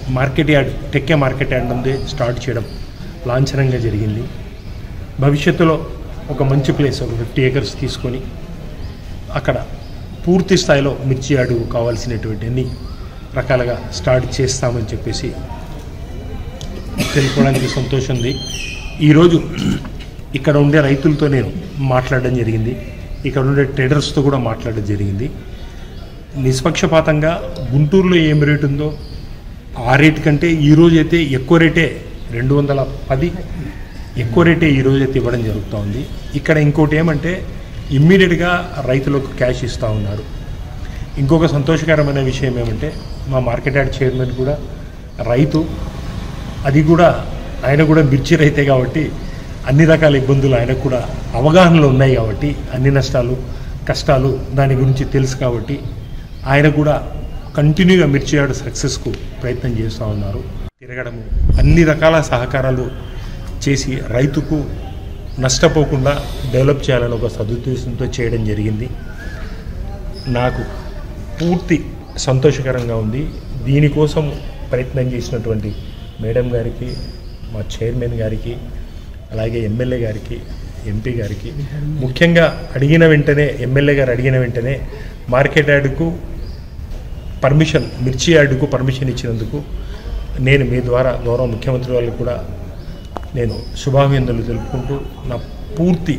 market yard Tekke market yard నుండి స్టార్ట్ చేయడం లాంఛనంగా జరిగింది భవిష్యత్తులో ఒక మంచి ప్లేస్ ఒక ఫిఫ్టీ ఏకర్స్ తీసుకొని అక్కడ పూర్తి స్థాయిలో మిర్చి అడుగు కావాల్సినటువంటి అన్ని రకాలుగా స్టార్ట్ చేస్తామని చెప్పేసి తెలుసుకోవడానికి సంతోషం ఉంది ఈరోజు ఇక్కడ ఉండే రైతులతో నేను మాట్లాడడం జరిగింది ఇక్కడ ఉండే ట్రేడర్స్తో కూడా మాట్లాడడం జరిగింది నిష్పక్షపాతంగా గుంటూరులో ఏం రేటు ఉందో ఆ రేటు కంటే ఈరోజు అయితే ఎక్కువ రేటే రెండు వందల పది ఎక్కువ రేటే ఈరోజు అయితే ఇవ్వడం జరుగుతూ ఉంది ఇక్కడ ఇంకోటి ఏమంటే ఇమ్మీడియట్గా రైతులకు క్యాష్ ఇస్తూ ఉన్నారు ఇంకొక సంతోషకరమైన విషయం ఏమంటే మా మార్కెట్ యార్డ్ చైర్మన్ కూడా రైతు అది కూడా ఆయన కూడా మిర్చి రైతే కాబట్టి అన్ని రకాల ఇబ్బందులు ఆయనకు కూడా అవగాహనలు ఉన్నాయి కాబట్టి అన్ని నష్టాలు కష్టాలు దాని గురించి తెలుసు కాబట్టి ఆయన కూడా కంటిన్యూగా మిర్చి యార్డ్ సక్సెస్కు ప్రయత్నం చేస్తూ ఉన్నారు తిరగడము అన్ని రకాల సహకారాలు చేసి రైతుకు నష్టపోకుండా డెవలప్ చేయాలని ఒక సదుద్దేశంతో చేయడం జరిగింది నాకు పూర్తి సంతోషకరంగా ఉంది దీనికోసం ప్రయత్నం చేసినటువంటి మేడం గారికి మా చైర్మన్ గారికి అలాగే ఎమ్మెల్యే గారికి ఎంపీ గారికి ముఖ్యంగా అడిగిన వెంటనే ఎమ్మెల్యే గారు అడిగిన వెంటనే మార్కెట్ యార్డుకు పర్మిషన్ మిర్చి యార్డుకు పర్మిషన్ ఇచ్చినందుకు నేను మీ ద్వారా గౌరవ ముఖ్యమంత్రి వాళ్ళకి కూడా నేను శుభాభినందనలు తెలుపుకుంటూ నా పూర్తి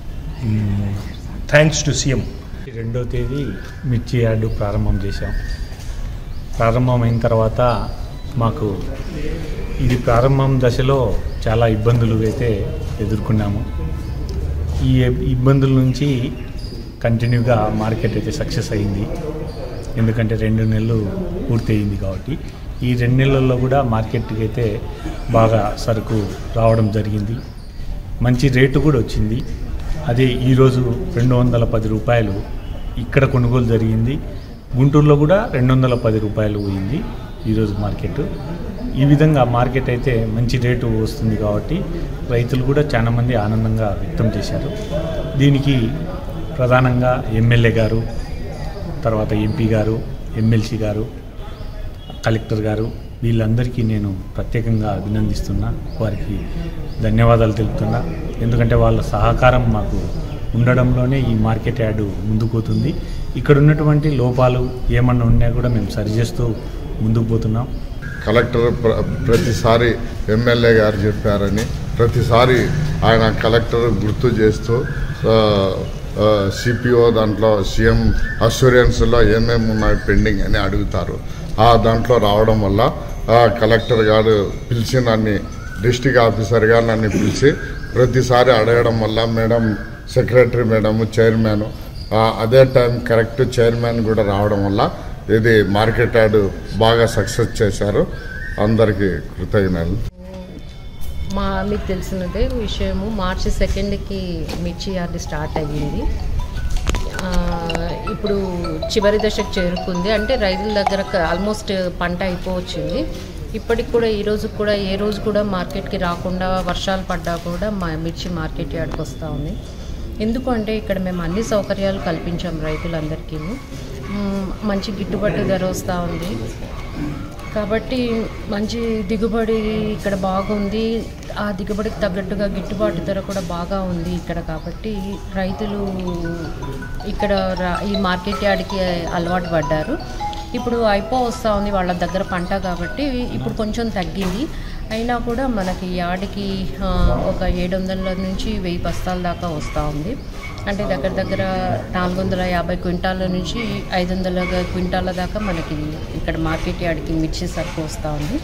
థ్యాంక్స్ టు సీఎం రెండో తేదీ మిర్చి యార్డు ప్రారంభం చేశాం ప్రారంభమైన తర్వాత మాకు ఇది ప్రారంభం దశలో చాలా ఇబ్బందులు అయితే ఎదుర్కొన్నాము ఈ ఇబ్బందుల నుంచి కంటిన్యూగా మార్కెట్ అయితే సక్సెస్ అయింది ఎందుకంటే రెండు నెలలు పూర్తి అయింది కాబట్టి ఈ రెండు నెలల్లో కూడా మార్కెట్కి అయితే బాగా సరుకు రావడం జరిగింది మంచి రేటు కూడా వచ్చింది అదే ఈరోజు రెండు వందల పది రూపాయలు ఇక్కడ కొనుగోలు జరిగింది గుంటూరులో కూడా రెండు వందల పది రూపాయలు పోయింది ఈరోజు మార్కెట్ ఈ విధంగా మార్కెట్ అయితే మంచి రేటు వస్తుంది కాబట్టి రైతులు కూడా చాలా మంది ఆనందంగా వ్యక్తం చేశారు దీనికి ప్రధానంగా ఎమ్మెల్యే గారు తర్వాత ఎంపీ గారు ఎమ్మెల్సీ గారు కలెక్టర్ గారు వీళ్ళందరికీ నేను ప్రత్యేకంగా అభినందిస్తున్నా వారికి ధన్యవాదాలు తెలుపుతున్నా ఎందుకంటే వాళ్ళ సహకారం మాకు ఉండడంలోనే ఈ మార్కెట్ యార్డు ముందుకు పోతుంది ఇక్కడ ఉన్నటువంటి లోపాలు ఏమన్నా ఉన్నా కూడా మేము సరిచేస్తూ ముందుకు పోతున్నాం కలెక్టర్ ప్ర- ప్రతిసారి ఎమ్మెల్యే గారు చెప్పారని ప్రతిసారి ఆయన కలెక్టర్ గుర్తు చేస్తూ సిపిఓ దాంట్లో సీఎం అష్యూరెన్స్లో ఏమేమి ఉన్నాయి పెండింగ్ అని అడుగుతారు ఆ దాంట్లో రావడం వల్ల ఆ కలెక్టర్ గారు పిలిచి నన్ను డిస్టిక్ ఆఫీసర్ గారు నన్ను పిలిచి ప్రతిసారి అడగడం వల్ల మేడం సెక్రటరీ మేడం చైర్మన్ అదే టైం కరెక్ట్ చైర్మన్ కూడా రావడం వల్ల ఇది మార్కెట్ యార్డ్ బాగా సక్సెస్ చేశారు అందరికీ కృతజ్ఞతలు మా మీకు తెలిసినదే విషయము మార్చి సెకండ్కి మిర్చి యార్డ్ స్టార్ట్ అయ్యింది ఆ, ఇప్పుడు చివరి దశకు చేరుకుంది అంటే రైతుల దగ్గర ఆల్మోస్ట్ పంట అయిపోవచ్చింది ఇప్పటికి కూడా ఈ రోజు కూడా ఏ రోజు కూడా మార్కెట్కి రాకుండా వర్షాలు పడ్డా కూడా మా మిర్చి మార్కెట్ యార్డ్కి వస్తూ ఉంది ఎందుకు అంటే ఇక్కడ మేము అన్ని సౌకర్యాలు కల్పించాం రైతులందరికీ మ్, మంచి గిట్టుబాటు ధర వస్తూ ఉంది కాబట్టి మంచి దిగుబడి ఇక్కడ బాగుంది ఆ దిగుబడికి తగ్గట్టుగా గిట్టుబాటు ధర కూడా బాగా ఉంది ఇక్కడ కాబట్టి రైతులు ఇక్కడ రా- ఈ మార్కెట్ యార్డ్కి అలవాటు పడ్డారు ఇప్పుడు అయిపో వస్తూ ఉంది వాళ్ళ దగ్గర పంట కాబట్టి ఇప్పుడు కొంచెం తగ్గింది అయినా కూడా మనకి యార్డ్కి ఆ, ఒక ఏడు వందల నుంచి వెయ్యి బస్తాల దాకా వస్తూ ఉంది అంటే దగ్గర దగ్గర నాలుగు వందల యాభై క్వింటాల నుంచి ఐదు వందల క్వింటాల దాకా మనకి ఇక్కడ మార్కెట్ యార్డ్కి మిర్చి సరుకు వస్తూ ఉంది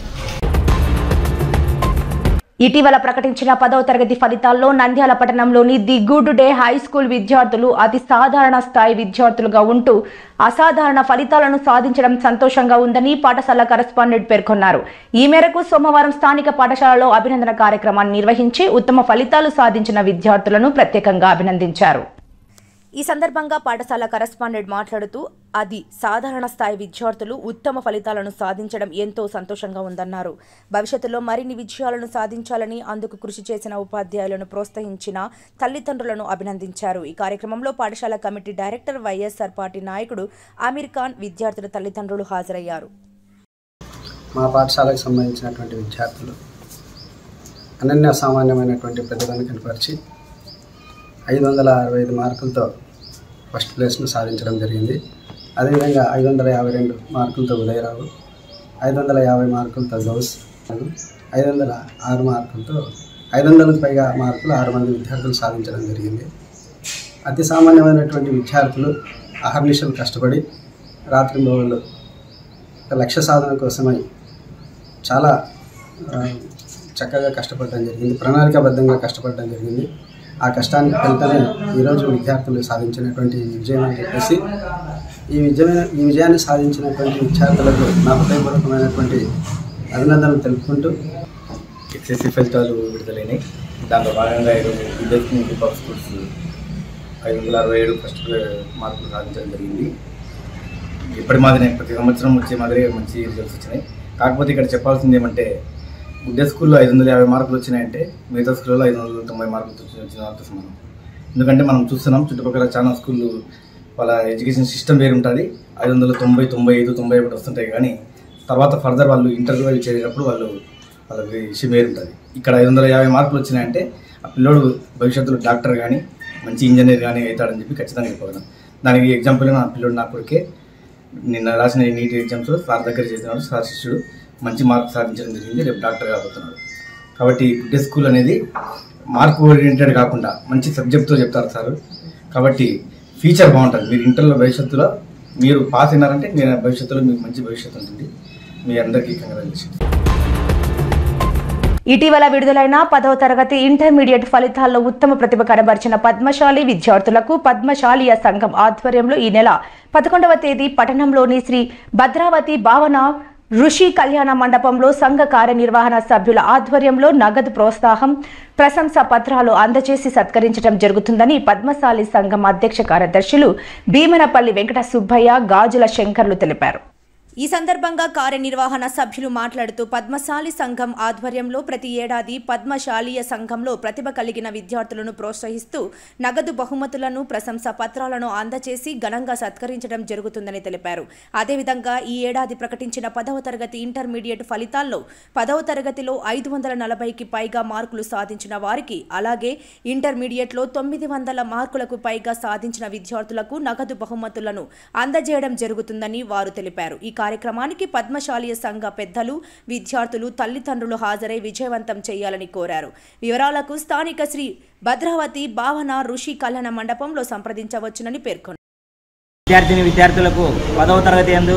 ఇటీవల ప్రకటించిన పదవ తరగతి ఫలితాల్లో నంద్యాల పట్టణంలోని the good day high school విద్యార్థులు అతి సాధారణ స్థాయి విద్యార్థులుగా ఉంటూ అసాధారణ ఫలితాలను సాధించడం సంతోషంగా ఉందని పాఠశాల కరెస్పాండెంట్ పేర్కొన్నారు ఈ మేరకు సోమవారం స్థానిక పాఠశాలలో అభినందన కార్యక్రమాన్ని నిర్వహించి ఉత్తమ ఫలితాలు సాధించిన విద్యార్థులను ప్రత్యేకంగా అభినందించారు ఈ సందర్భంగా పాఠశాల కరెస్పాండెంట్ మాట్లాడుతూ అది సాధారణ స్థాయి విద్యార్థులు ఉత్తమ ఫలితాలను సాధించడం ఎంతో సంతోషంగా ఉందన్నారు భవిష్యత్తులో మరిన్ని విజయాలను సాధించాలని అందుకు కృషి చేసిన ఉపాధ్యాయులను ప్రోత్సహించిన తల్లిదండ్రులను అభినందించారు ఈ కార్యక్రమంలో పాఠశాల కమిటీ డైరెక్టర్ వైఎస్ఆర్ పార్టీ నాయకుడు ఆమీర్ ఖాన్ విద్యార్థుల తల్లిదండ్రులు హాజరయ్యారు మా పాఠశాలకు సంబంధించినటువంటి విద్యార్థులు అనన్య సామాన్యమైనటువంటి ప్రతిభను కనపరిచి ఐదు వందల అరవై ఐదు మార్కులతో ఫస్ట్ ప్లేస్ను సాధించడం జరిగింది అదేవిధంగా ఐదు వందల యాభై రెండు మార్కులతో ఉదయరావు ఐదు వందల యాభై మార్కులతో గౌస్ ఐదు వందల ఆరు మార్కులతో ఐదు వందలకు పైగా మార్కులు ఆరు మంది విద్యార్థులు సాధించడం జరిగింది అతి సామాన్యమైనటువంటి విద్యార్థులు అహర్నిశలు కష్టపడి రాత్రి మొగళ్ళు ఒక లక్ష్య సాధన కోసమై చాలా ఆ, చక్కగా కష్టపడడం జరిగింది ప్రణాళికాబద్ధంగా కష్టపడడం జరిగింది ఆ కష్టానికి ఫలితమే ఈరోజు విద్యార్థులు సాధించినటువంటి ఈ విజయం అని చెప్పేసి ఈ విజయమైన ఈ విజయాన్ని సాధించినటువంటి విద్యార్థులకు నా హృదయపూర్వకమైనటువంటి అభినందనలు తెలుపుకుంటూ ఎస్ఎస్సి ఫలితాలు విడుదలైనాయి దాంట్లో భాగంగా ఈరోజు విద్యార్థి గ్రూప్ ఆఫ్ స్కూల్స్ ఐదు వందల అరవై ఏడు ఫస్ట్ మార్కులు సాధించడం జరిగింది ఇప్పటి మాదిరి ప్రతి సంవత్సరం వచ్చే మాదిరి మంచి రిజల్ట్స్ వచ్చినాయి కాకపోతే ఇక్కడ చెప్పాల్సింది ఏమంటే విద్యా స్కూల్లో ఐదు వందల యాభై మార్కులు వచ్చినాయంటే మిగతా స్కూల్లో ఐదు వందల తొంభై మార్కులు వచ్చి వచ్చిన వాళ్ళతో సమానం ఎందుకంటే మనం చూస్తున్నాం చుట్టుపక్కల చాలా స్కూళ్ళు వాళ్ళ ఎడ్యుకేషన్ సిస్టమ్ వేరు ఉంటుంది ఐదు వందల తొంభై తొంభై ఐదు తొంభై ఒకటి వస్తుంటాయి కానీ తర్వాత ఫర్దర్ వాళ్ళు ఇంటర్వ్యూ అవి చేరేటప్పుడు వాళ్ళు వాళ్ళ విషయం వేరు ఉంటుంది ఇక్కడ ఐదు వందల యాభై మార్కులు వచ్చినాయంటే ఆ పిల్లోడు భవిష్యత్తులో డాక్టర్ కానీ మంచి ఇంజనీర్ కానీ అవుతాడని చెప్పి ఖచ్చితంగా చెప్పగలను దానికి ఎగ్జాంపుల్ నా పిల్లోడు నా కొడుకే నిన్న రాసిన నీట్ ఎగ్జామ్స్లో సార్ దగ్గర చేసినాడు సార్ శిష్యుడు మంచి మార్క్ సాధించడం జరిగింది రేపు డాక్టర్ కాబోతున్నాడు కాబట్టి గుడ్ స్కూల్ అనేది మార్క్ ఓరియంటెడ్ కాకుండా మంచి సబ్జెక్ట్తో చెప్తారు సార్ కాబట్టి ఫ్యూచర్ బాగుంటుంది మీరు ఇంటర్లో భవిష్యత్తులో మీరు పాస్ అయినారంటే మీ భవిష్యత్తులో మీకు మంచి భవిష్యత్తు ఉంటుంది మీ అందరికీ కంగ్రాచులేషన్ ఇటీవల విడుదలైన పదవ తరగతి ఇంటర్మీడియట్ ఫలితాల్లో ఉత్తమ ప్రతిభ కనబరిచిన పద్మశాలి విద్యార్థులకు పద్మశాలియ సంఘం ఆధ్వర్యంలో ఈ నెల పదకొండవ తేదీ పట్టణంలోని శ్రీ భద్రావతి భావన ఋషి కళ్యాణ మండపంలో సంఘ కార్యనిర్వహణ సభ్యుల ఆధ్వర్యంలో నగదు ప్రోత్సాహం ప్రశంసా పత్రాలు అందజేసి సత్కరించడం జరుగుతుందని పద్మశాలి సంఘం అధ్యక్ష కార్యదర్శులు భీమనపల్లి వెంకట సుబ్బయ్య గాజుల శంకర్లు తెలిపారు ఈ సందర్భంగా కార్యనిర్వహణ సభ్యులు మాట్లాడుతూ పద్మశాలి సంఘం ఆధ్వర్యంలో ప్రతి ఏడాది పద్మశాలీయ సంఘంలో ప్రతిభ కలిగిన విద్యార్థులను ప్రోత్సహిస్తూ నగదు బహుమతులను ప్రశంసా పత్రాలను అందజేసి ఘనంగా సత్కరించడం జరుగుతుందని తెలిపారు అదేవిధంగా ఈ ఏడాది ప్రకటించిన పదవ తరగతి ఇంటర్మీడియట్ ఫలితాల్లో పదవ తరగతిలో ఐదు వందల నలభైకి పైగా మార్కులు సాధించిన వారికి అలాగే ఇంటర్మీడియట్లో తొమ్మిది వందల మార్కులకు పైగా సాధించిన విద్యార్థులకు నగదు బహుమతులను అందజేయడం జరుగుతుందని వారు తెలిపారు ఈ కార్యక్రమానికి పద్మశాలీయ సంఘ పెద్దలు విద్యార్థులు తల్లిదండ్రులు హాజరై విజయవంతం చేయాలని కోరారు వివరాలకు స్థానిక శ్రీ భద్రావతి భావన ఋషి కళ్యాణ మండపంలో సంప్రదించవచ్చునని పేర్కొన్నారు విద్యార్థిని విద్యార్థులకు పదవ తరగతి నందు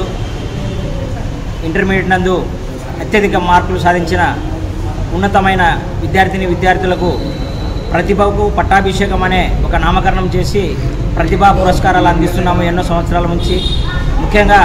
ఇంటర్మీడియట్ నందు అత్యధిక మార్కులు సాధించిన ఉన్నతమైన విద్యార్థిని విద్యార్థులకు ప్రతిభకు పట్టాభిషేకం అనే ఒక నామకరణం చేసి ప్రతిభా పురస్కారాలు అందిస్తున్నాము ఎన్నో సంవత్సరాల నుంచి ముఖ్యంగా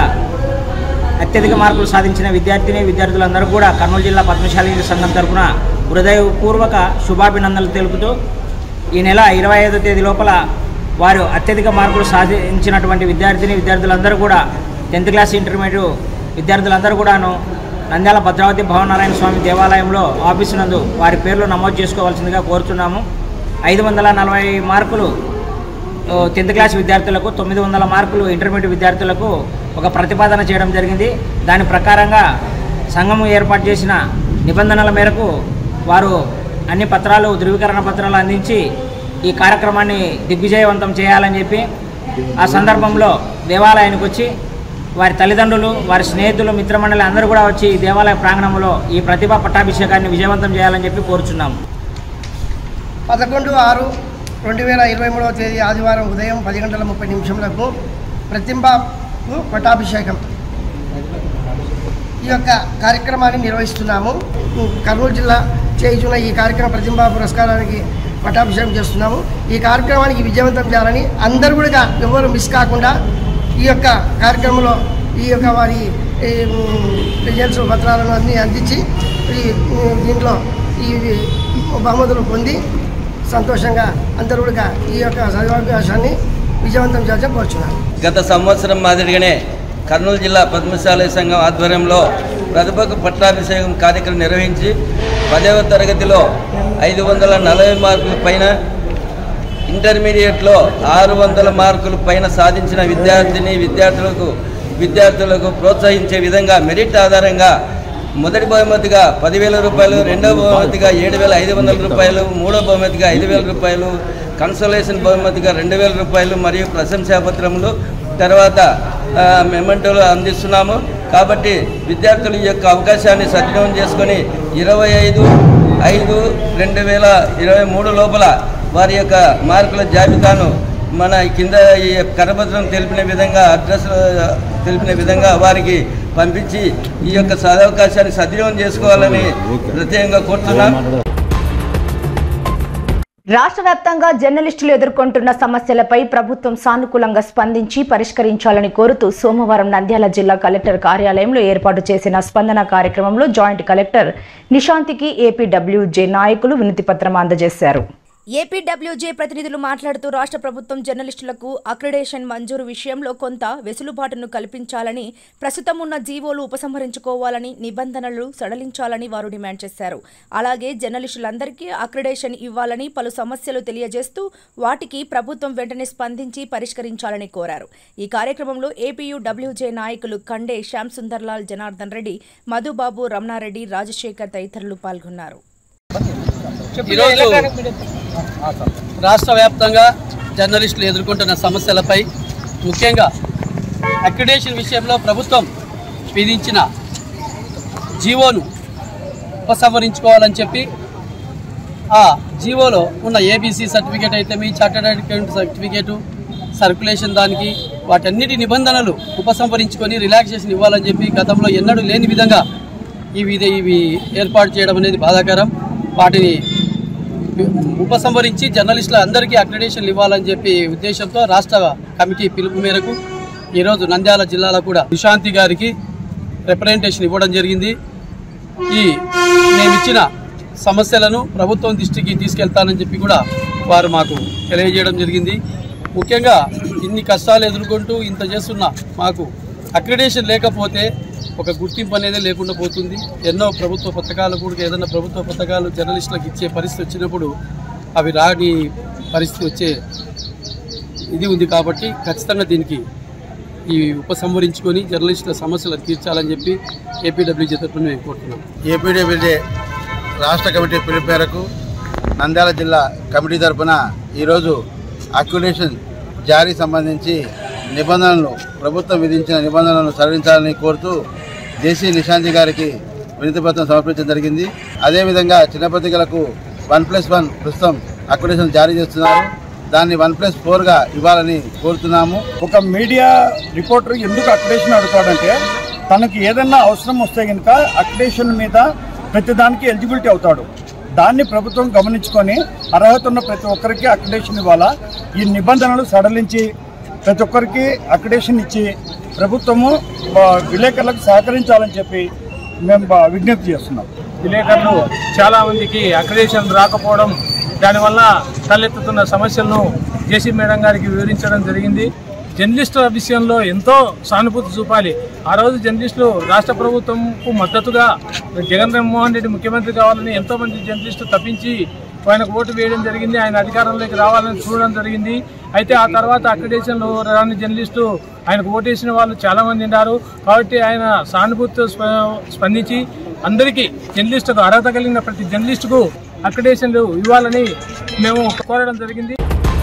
అత్యధిక మార్కులు సాధించిన విద్యార్థిని విద్యార్థులందరూ కూడా కర్నూలు జిల్లా పద్మశాలి సంఘం తరఫున హృదయపూర్వక శుభాభినందనలు తెలుపుతూ ఈ నెల ఇరవై ఐదో తేదీ లోపల వారు అత్యధిక మార్కులు సాధించినటువంటి విద్యార్థిని విద్యార్థులందరూ కూడా టెన్త్ క్లాస్ ఇంటర్మీడియట్ విద్యార్థులందరూ కూడాను నంద్యాల భద్రావతి భవనారాయణ స్వామి దేవాలయంలో ఆఫీసు నందు వారి పేర్లు నమోదు చేసుకోవాల్సిందిగా కోరుతున్నాము ఐదు వందల నలభై మార్కులు ఓ, టెన్త్ క్లాస్ విద్యార్థులకు తొమ్మిది వందల మార్కులు ఇంటర్మీడియట్ విద్యార్థులకు ఒక ప్రతిపాదన చేయడం జరిగింది దాని ప్రకారంగా సంఘము ఏర్పాటు చేసిన నిబంధనల మేరకు వారు అన్ని పత్రాలు ధృవీకరణ పత్రాలు అందించి ఈ కార్యక్రమాన్ని దిగ్విజయవంతం చేయాలని చెప్పి ఆ సందర్భంలో దేవాలయానికి వచ్చి వారి తల్లిదండ్రులు వారి స్నేహితులు మిత్రమండలి అందరూ కూడా వచ్చి ఈ దేవాలయ ప్రాంగణంలో ఈ ప్రతిభా పట్టాభిషేకాన్ని విజయవంతం చేయాలని చెప్పి కోరుచున్నాము పదకొండు ఆరు రెండు వేల ఇరవై మూడవ తేదీ ఆదివారం ఉదయం పది గంటల ముప్పై నిమిషములకు ప్రతింబాకు పట్టాభిషేకం ఈ యొక్క కార్యక్రమాన్ని నిర్వహిస్తున్నాము కర్నూలు జిల్లా చేయుచున్న ఈ కార్యక్రమ ప్రతింబా పురస్కారానికి పట్టాభిషేకం చేస్తున్నాము ఈ కార్యక్రమానికి విజయవంతం చేయాలని అందరూ కూడా ఎవరు మిస్ కాకుండా ఈ యొక్క కార్యక్రమంలో ఈ యొక్క వారి ఈ, ఉమ్, రిజల్ట్స్ పత్రాలను అన్నీ అందించి ఈ ఉమ్, దీంట్లో ఈ బహుమతులు పొంది సంతోషంగా అందరూ కూడా ఈ యొక్క సదవకాశాన్ని విజయవంతం చేయాలని కోరుచున్నాను గత సంవత్సరం మాదిరిగానే కర్నూలు జిల్లా పద్మశాలి సంఘం ఆధ్వర్యంలో ప్రతిభకు పట్టాభిషేకం కార్యక్రమం నిర్వహించి పదవ తరగతిలో ఐదు వందల నలభై మార్కుల పైన ఇంటర్మీడియట్లో ఆరు వందల మార్కుల పైన సాధించిన విద్యార్థిని విద్యార్థులకు విద్యార్థులకు ప్రోత్సహించే విధంగా మెరిట్ ఆధారంగా మొదటి బహుమతిగా పదివేల రూపాయలు రెండవ బహుమతిగా ఏడు వేల ఐదు వందల రూపాయలు మూడో బహుమతిగా ఐదు వేల రూపాయలు కన్సోలేషన్ బహుమతిగా రెండు వేల రూపాయలు మరియు ప్రశంసాపత్రములు తర్వాత ఆ, మెమెంటోలు అందిస్తున్నాము కాబట్టి విద్యార్థుల యొక్క అవకాశాన్ని సద్వినియోగం చేసుకొని ఇరవై ఐదు ఐదు రెండు వేల ఇరవై మూడు లోపల వారి యొక్క మార్కుల జాబితాను మన కింద ఈ కరపత్రం తెలిపిన విధంగా అడ్రస్ తెలిపిన విధంగా వారికి పంపించి ఈ యొక్క సదవకాశాన్ని సద్వినియోగం చేసుకోవాలని ప్రత్యేకంగా కోరుతున్నాం రాష్ట్ర వ్యాప్తంగా జర్నలిస్టులు ఎదుర్కొంటున్న సమస్యలపై ప్రభుత్వం సానుకూలంగా స్పందించి పరిష్కరించాలని కోరుతూ సోమవారం నంద్యాల జిల్లా కలెక్టర్ కార్యాలయంలో ఏర్పాటు చేసిన స్పందన కార్యక్రమంలో జాయింట్ కలెక్టర్ నిశాంతికి ఏపీడబ్ల్యూజే నాయకులు వినతిపత్రం అందజేశారు ఏపీడబ్ల్యూజే ప్రతినిధులు మాట్లాడుతూ రాష్ట్ర ప్రభుత్వం జర్నలిస్టులకు అక్రిడేషన్ మంజూరు విషయంలో కొంత వెసులుబాటును కల్పించాలని ప్రస్తుతం ఉన్న జీవోలు ఉపసంహరించుకోవాలని నిబంధనలు సడలించాలని వారు డిమాండ్ చేశారు అలాగే జర్నలిస్టులందరికీ అక్రిడేషన్ ఇవ్వాలని పలు సమస్యలు తెలియజేస్తూ వాటికి ప్రభుత్వం వెంటనే స్పందించి పరిష్కరించాలని కోరారు ఈ కార్యక్రమంలో ఏపీయూ డబ్ల్యూజే నాయకులు కండే శ్యామ్ సుందర్లాల్ జనార్దన్ రెడ్డి మధుబాబు రమణారెడ్డి రాజశేఖర్ తదితరులు పాల్గొన్నారు ఈరోజు రాష్ట్ర వ్యాప్తంగా జర్నలిస్టులు ఎదుర్కొంటున్న సమస్యలపై ముఖ్యంగా అక్రిడేషన్ విషయంలో ప్రభుత్వం విధించిన జీవోను ఉపసంహరించుకోవాలని చెప్పి ఆ జీవోలో ఉన్న ఏబీసీ సర్టిఫికేట్ అయితే మీ చార్టర్డ్ అకౌంట్ సర్టిఫికేటు సర్క్యులేషన్ దానికి వాటన్నిటి నిబంధనలు ఉపసంహరించుకొని రిలాక్సేషన్ ఇవ్వాలని చెప్పి గతంలో ఎన్నడూ లేని విధంగా ఇవి ఇవి ఏర్పాటు చేయడం అనేది బాధాకరం వాటిని ఉపసంహరించి జర్నలిస్టుల అందరికీ అక్రిడేషన్లు ఇవ్వాలని చెప్పి ఉద్దేశంతో రాష్ట్ర కమిటీ పిలుపు మేరకు ఈరోజు నంద్యాల జిల్లాలో కూడా నిశాంతి గారికి రిప్రజెంటేషన్ ఇవ్వడం జరిగింది ఈ మేమిచ్చిన సమస్యలను ప్రభుత్వం దృష్టికి తీసుకెళ్తానని చెప్పి కూడా వారు మాకు తెలియజేయడం జరిగింది ముఖ్యంగా ఇన్ని కష్టాలు ఎదుర్కొంటూ ఇంత చేస్తున్న మాకు అక్రిడేషన్ లేకపోతే ఒక గుర్తింపు అనేది లేకుండా పోతుంది ఎన్నో ప్రభుత్వ పథకాలు కూడా ఏదైనా ప్రభుత్వ పథకాలు జర్నలిస్టులకు ఇచ్చే పరిస్థితి వచ్చినప్పుడు అవి రాని పరిస్థితి వచ్చే ఇది ఉంది కాబట్టి ఖచ్చితంగా దీనికి ఈ ఉపసంహరించుకొని జర్నలిస్టుల సమస్యలు తీర్చాలని చెప్పి ఏపీడబ్ల్యూజీ తరఫున మేము కోరుతున్నాం ఏపీడబ్ల్యూజే రాష్ట్ర కమిటీ పిలుపు మేరకు నంద్యాల జిల్లా కమిటీ తరఫున ఈరోజు అక్యుడేషన్ జారీ సంబంధించి నిబంధనలు ప్రభుత్వం విధించిన నిబంధనలను సడలించాలని కోరుతూ జేసీ నిశాంతి గారికి వినతిపత్రం సమర్పించడం జరిగింది అదేవిధంగా చిన్న పత్రికలకు వన్ ప్లస్ వన్ ప్రస్తుతం అక్యుడేషన్ జారీ చేస్తున్నారు దాన్ని వన్ ప్లస్ ఫోర్గా ఇవ్వాలని కోరుతున్నాము ఒక మీడియా రిపోర్టర్ ఎందుకు అక్రిడేషన్ అడుగుతాడంటే తనకి ఏదన్నా అవసరం వస్తే కనుక అక్రిడేషన్ మీద ప్రతి దానికి ఎలిజిబిలిటీ అవుతాడు దాన్ని ప్రభుత్వం గమనించుకొని అర్హత ఉన్న ప్రతి ఒక్కరికి అక్రిడేషన్ ఇవ్వాలా ఈ నిబంధనలు సడలించి ప్రతి ఒక్కరికి అక్రిడేషన్ ఇచ్చి ప్రభుత్వము ఆ, విలేకరులకు సహకరించాలని చెప్పి మేము బా- విజ్ఞప్తి చేస్తున్నాం విలేకరులు చాలా మందికి అక్రిడేషన్ రాకపోవడం దానివల్ల తలెత్తుతున్న సమస్యలను జేసీ మేడం గారికి వివరించడం జరిగింది జర్నలిస్టుల విషయంలో ఎంతో సానుభూతి చూపాలి ఆ రోజు జర్నలిస్టులు రాష్ట్ర ప్రభుత్వంకు మద్దతుగా జగన్ మోహన్ రెడ్డి ముఖ్యమంత్రి కావాలని ఎంతో మంది జర్నలిస్టులు తప్పించి ఆయనకు ఓటు వేయడం జరిగింది ఆయన అధికారంలోకి రావాలని చూడడం జరిగింది అయితే ఆ తర్వాత అక్రిడేషన్లు రాని జర్నలిస్టు ఆయనకు ఓటేసిన వాళ్ళు చాలా మంది ఉన్నారు కాబట్టి ఆయన సానుభూతితో స్ప- స్పందించి అందరికీ జర్నలిస్టుకు అర్హత కలిగిన ప్రతి జర్నలిస్టుకు అక్రిడేషన్లు ఇవ్వాలని మేము కోరడం జరిగింది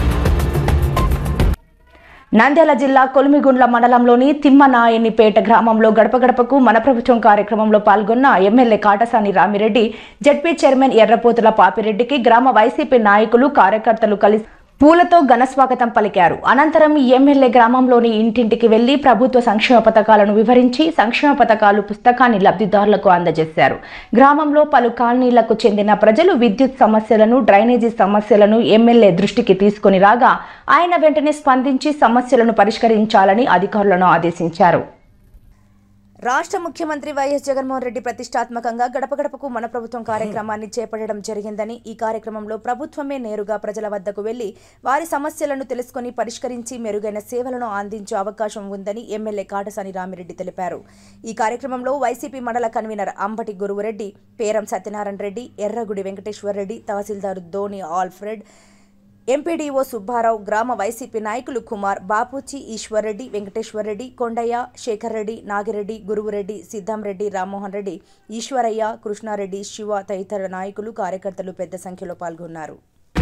నంద్యాల జిల్లా కొలిమిగుండ్ల మండలంలోని తిమ్మనాయనిపేట గ్రామంలో గడప గడపకు మన ప్రభుత్వం కార్యక్రమంలో పాల్గొన్న MLA Katasani Ramireddy ZP chairman Errapothula పాపిరెడ్డికి గ్రామ వైసీపీ నాయకులు కార్యకర్తలు కలిసి పూలతో ఘన స్వాగతం పలికారు అనంతరం ఎమ్మెల్యే గ్రామంలోని ఇంటింటికి వెళ్లి ప్రభుత్వ సంక్షేమ పథకాలను వివరించి సంక్షేమ పథకాలు పుస్తకాన్ని లబ్ధిదారులకు అందజేశారు గ్రామంలో పలు కాలనీలకు చెందిన ప్రజలు విద్యుత్ సమస్యలను డ్రైనేజీ సమస్యలను ఎమ్మెల్యే దృష్టికి తీసుకుని రాగా ఆయన వెంటనే స్పందించి సమస్యలను పరిష్కరించాలని అధికారులను ఆదేశించారు రాష్ట్ర ముఖ్యమంత్రి వైఎస్ జగన్మోహన్ రెడ్డి ప్రతిష్టాత్మకంగా గడప గడపకు మన ప్రభుత్వం కార్యక్రమాన్ని చేపట్టడం జరిగిందని ఈ కార్యక్రమంలో ప్రభుత్వమే నేరుగా ప్రజల వద్దకు వెళ్లి వారి సమస్యలను తెలుసుకుని పరిష్కరించి మెరుగైన సేవలను అందించే అవకాశం ఉందని ఎమ్మెల్యే కాటసాని రామిరెడ్డి తెలిపారు ఈ కార్యక్రమంలో వైసీపీ మండల convener Ambati Guruvureddy Peram Satyanarayana Reddy Erragudi Venkateswara Reddy tahsildar Dhoni Alfred MPDO Subbarao గ్రామ వైసీపీ నాయకులు కుమార్ బాపూచి ఈశ్వర్రెడ్డి వెంకటేశ్వర్రెడ్డి కొండయ్య శేఖర్ రెడ్డి నాగిరెడ్డి గురువురెడ్డి సిద్ధంరెడ్డి రామ్మోహన్ రెడ్డి ఈశ్వరయ్య కృష్ణారెడ్డి శివ తదితర నాయకులు కార్యకర్తలు పెద్ద సంఖ్యలో పాల్గొన్నారు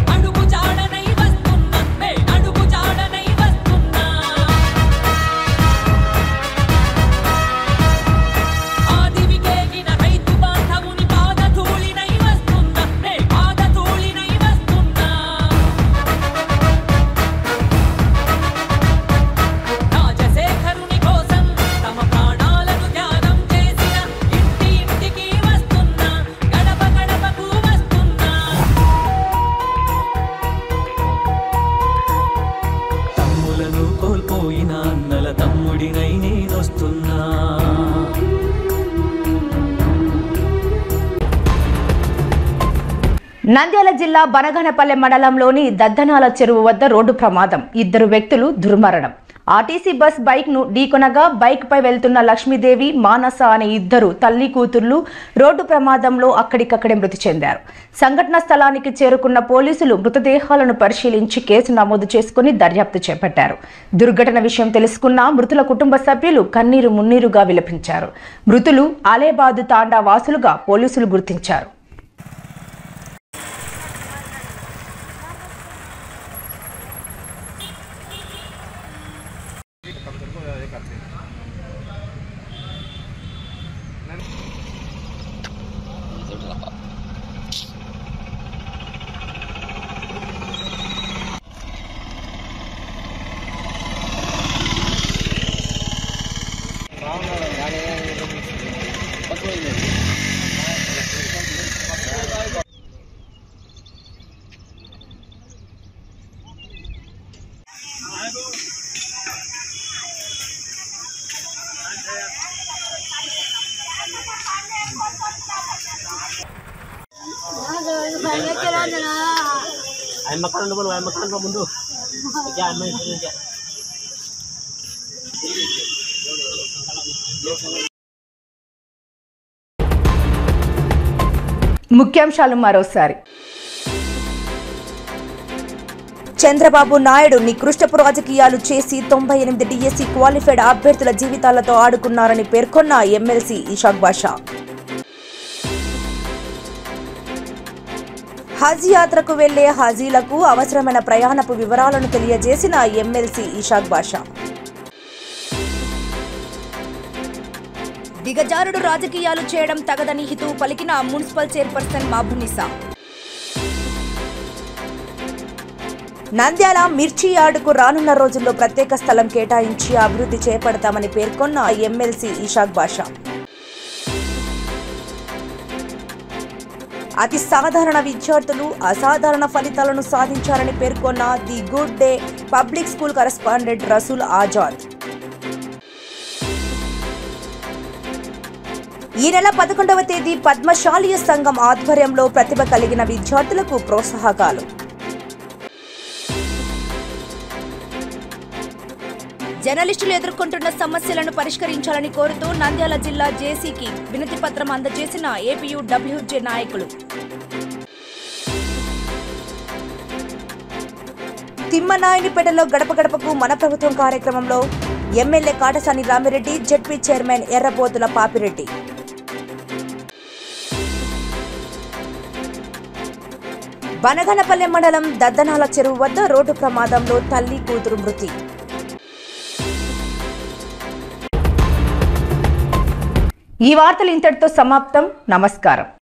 రాజశేఖరుని కోసం తమ ప్రాణాలను త్యాగం చేసిన ఇంటి ఇంటికి వస్తున్నా గడప గడపకు వస్తున్నా తమ్ములను కోల్పోయిన అన్నల తమ్ముడినై నేనొస్తున్నా నంద్యాల జిల్లా బనగానపల్లె మండలంలోని దద్దనాల చెరువు వద్ద రోడ్డు ప్రమాదం ఇద్దరు వ్యక్తులు దుర్మరణం ఆర్టీసీ బస్ బైక్ ను ఢీకొనగా బైక్ పై వెళ్తున్న లక్ష్మీదేవి మానస అనే ఇద్దరు తల్లి కూతుర్లు రోడ్డు ప్రమాదంలో అక్కడికక్కడే మృతి చెందారు సంఘటన స్థలానికి చేరుకున్న పోలీసులు మృతదేహాలను పరిశీలించి కేసు నమోదు చేసుకుని దర్యాప్తు చేపట్టారు దుర్ఘటన విషయం తెలుసుకున్న మృతుల కుటుంబ సభ్యులు కన్నీరు మున్నీరుగా విలపించారు మృతులు ఆలేబాదు తాండా వాసులుగా పోలీసులు గుర్తించారు ఆయన పక్కన ఉండు మనం ఆయన పక్కన ఉండు ముందు ఓకే, ఆయన మీద ఇటు నుంచి. ముఖ్యాంశాలు మరోసారి చంద్రబాబు నాయుడు నికృష్టపు రాజకీయాలు చేసి తొంభై ఎనిమిది డిఎస్సి క్వాలిఫైడ్ అభ్యర్థుల జీవితాలతో ఆడుకున్నారని పేర్కొన్న ఎమ్మెల్సీ ఇషాక్ బాషా హజ్ యాత్రకు వెళ్లే హాజీలకు అవసరమైన ప్రయాణపు వివరాలను తెలియజేసిన ఎమ్మెల్సీ ఇషాక్ బాషా దిగజారుడు రాజకీయాలు చేయడం తగదని హితువు పలికిన మున్సిపల్ చైర్పర్సన్ మాబునిసా నంద్యాల మిర్చి యార్డుకు రానున్న రోజుల్లో ప్రత్యేక స్థలం కేటాయించి అభివృద్ధి చేపడతామని పేర్కొన్న ఎమ్మెల్సీ ఇషాక్ బాషా అతి సాధారణ విద్యార్థులు అసాధారణ ఫలితాలను సాధించారని పేర్కొన్న the good day public school correspondent Rasool Azad ఈ నెల పదకొండవ తేదీ పద్మశాలీయ సంఘం ఆధ్వర్యంలో ప్రతిభ కలిగిన విద్యార్థులకు ప్రోత్సాహకాలు జర్నలిస్టులు ఎదుర్కొంటున్న సమస్యలను పరిష్కరించాలని కోరుతూ నంద్యాల జిల్లా జేసీకి వినతి పత్రం అందజేసిన ఏపీయూ డబ్ల్యూజే నాయకులు తిమ్మనాయునిపేటలో గడప గడపకు మన ప్రభుత్వం కార్యక్రమంలో MLA Katasani Ramireddy ZP chairman Errabothula Papireddy Banaganapalle మండలం దద్దనాల చెరువు వద్ద రోడ్డు ప్రమాదంలో తల్లి కూతురు మృతి ఈ వార్తలు ఇంతటితో సమాప్తం నమస్కారం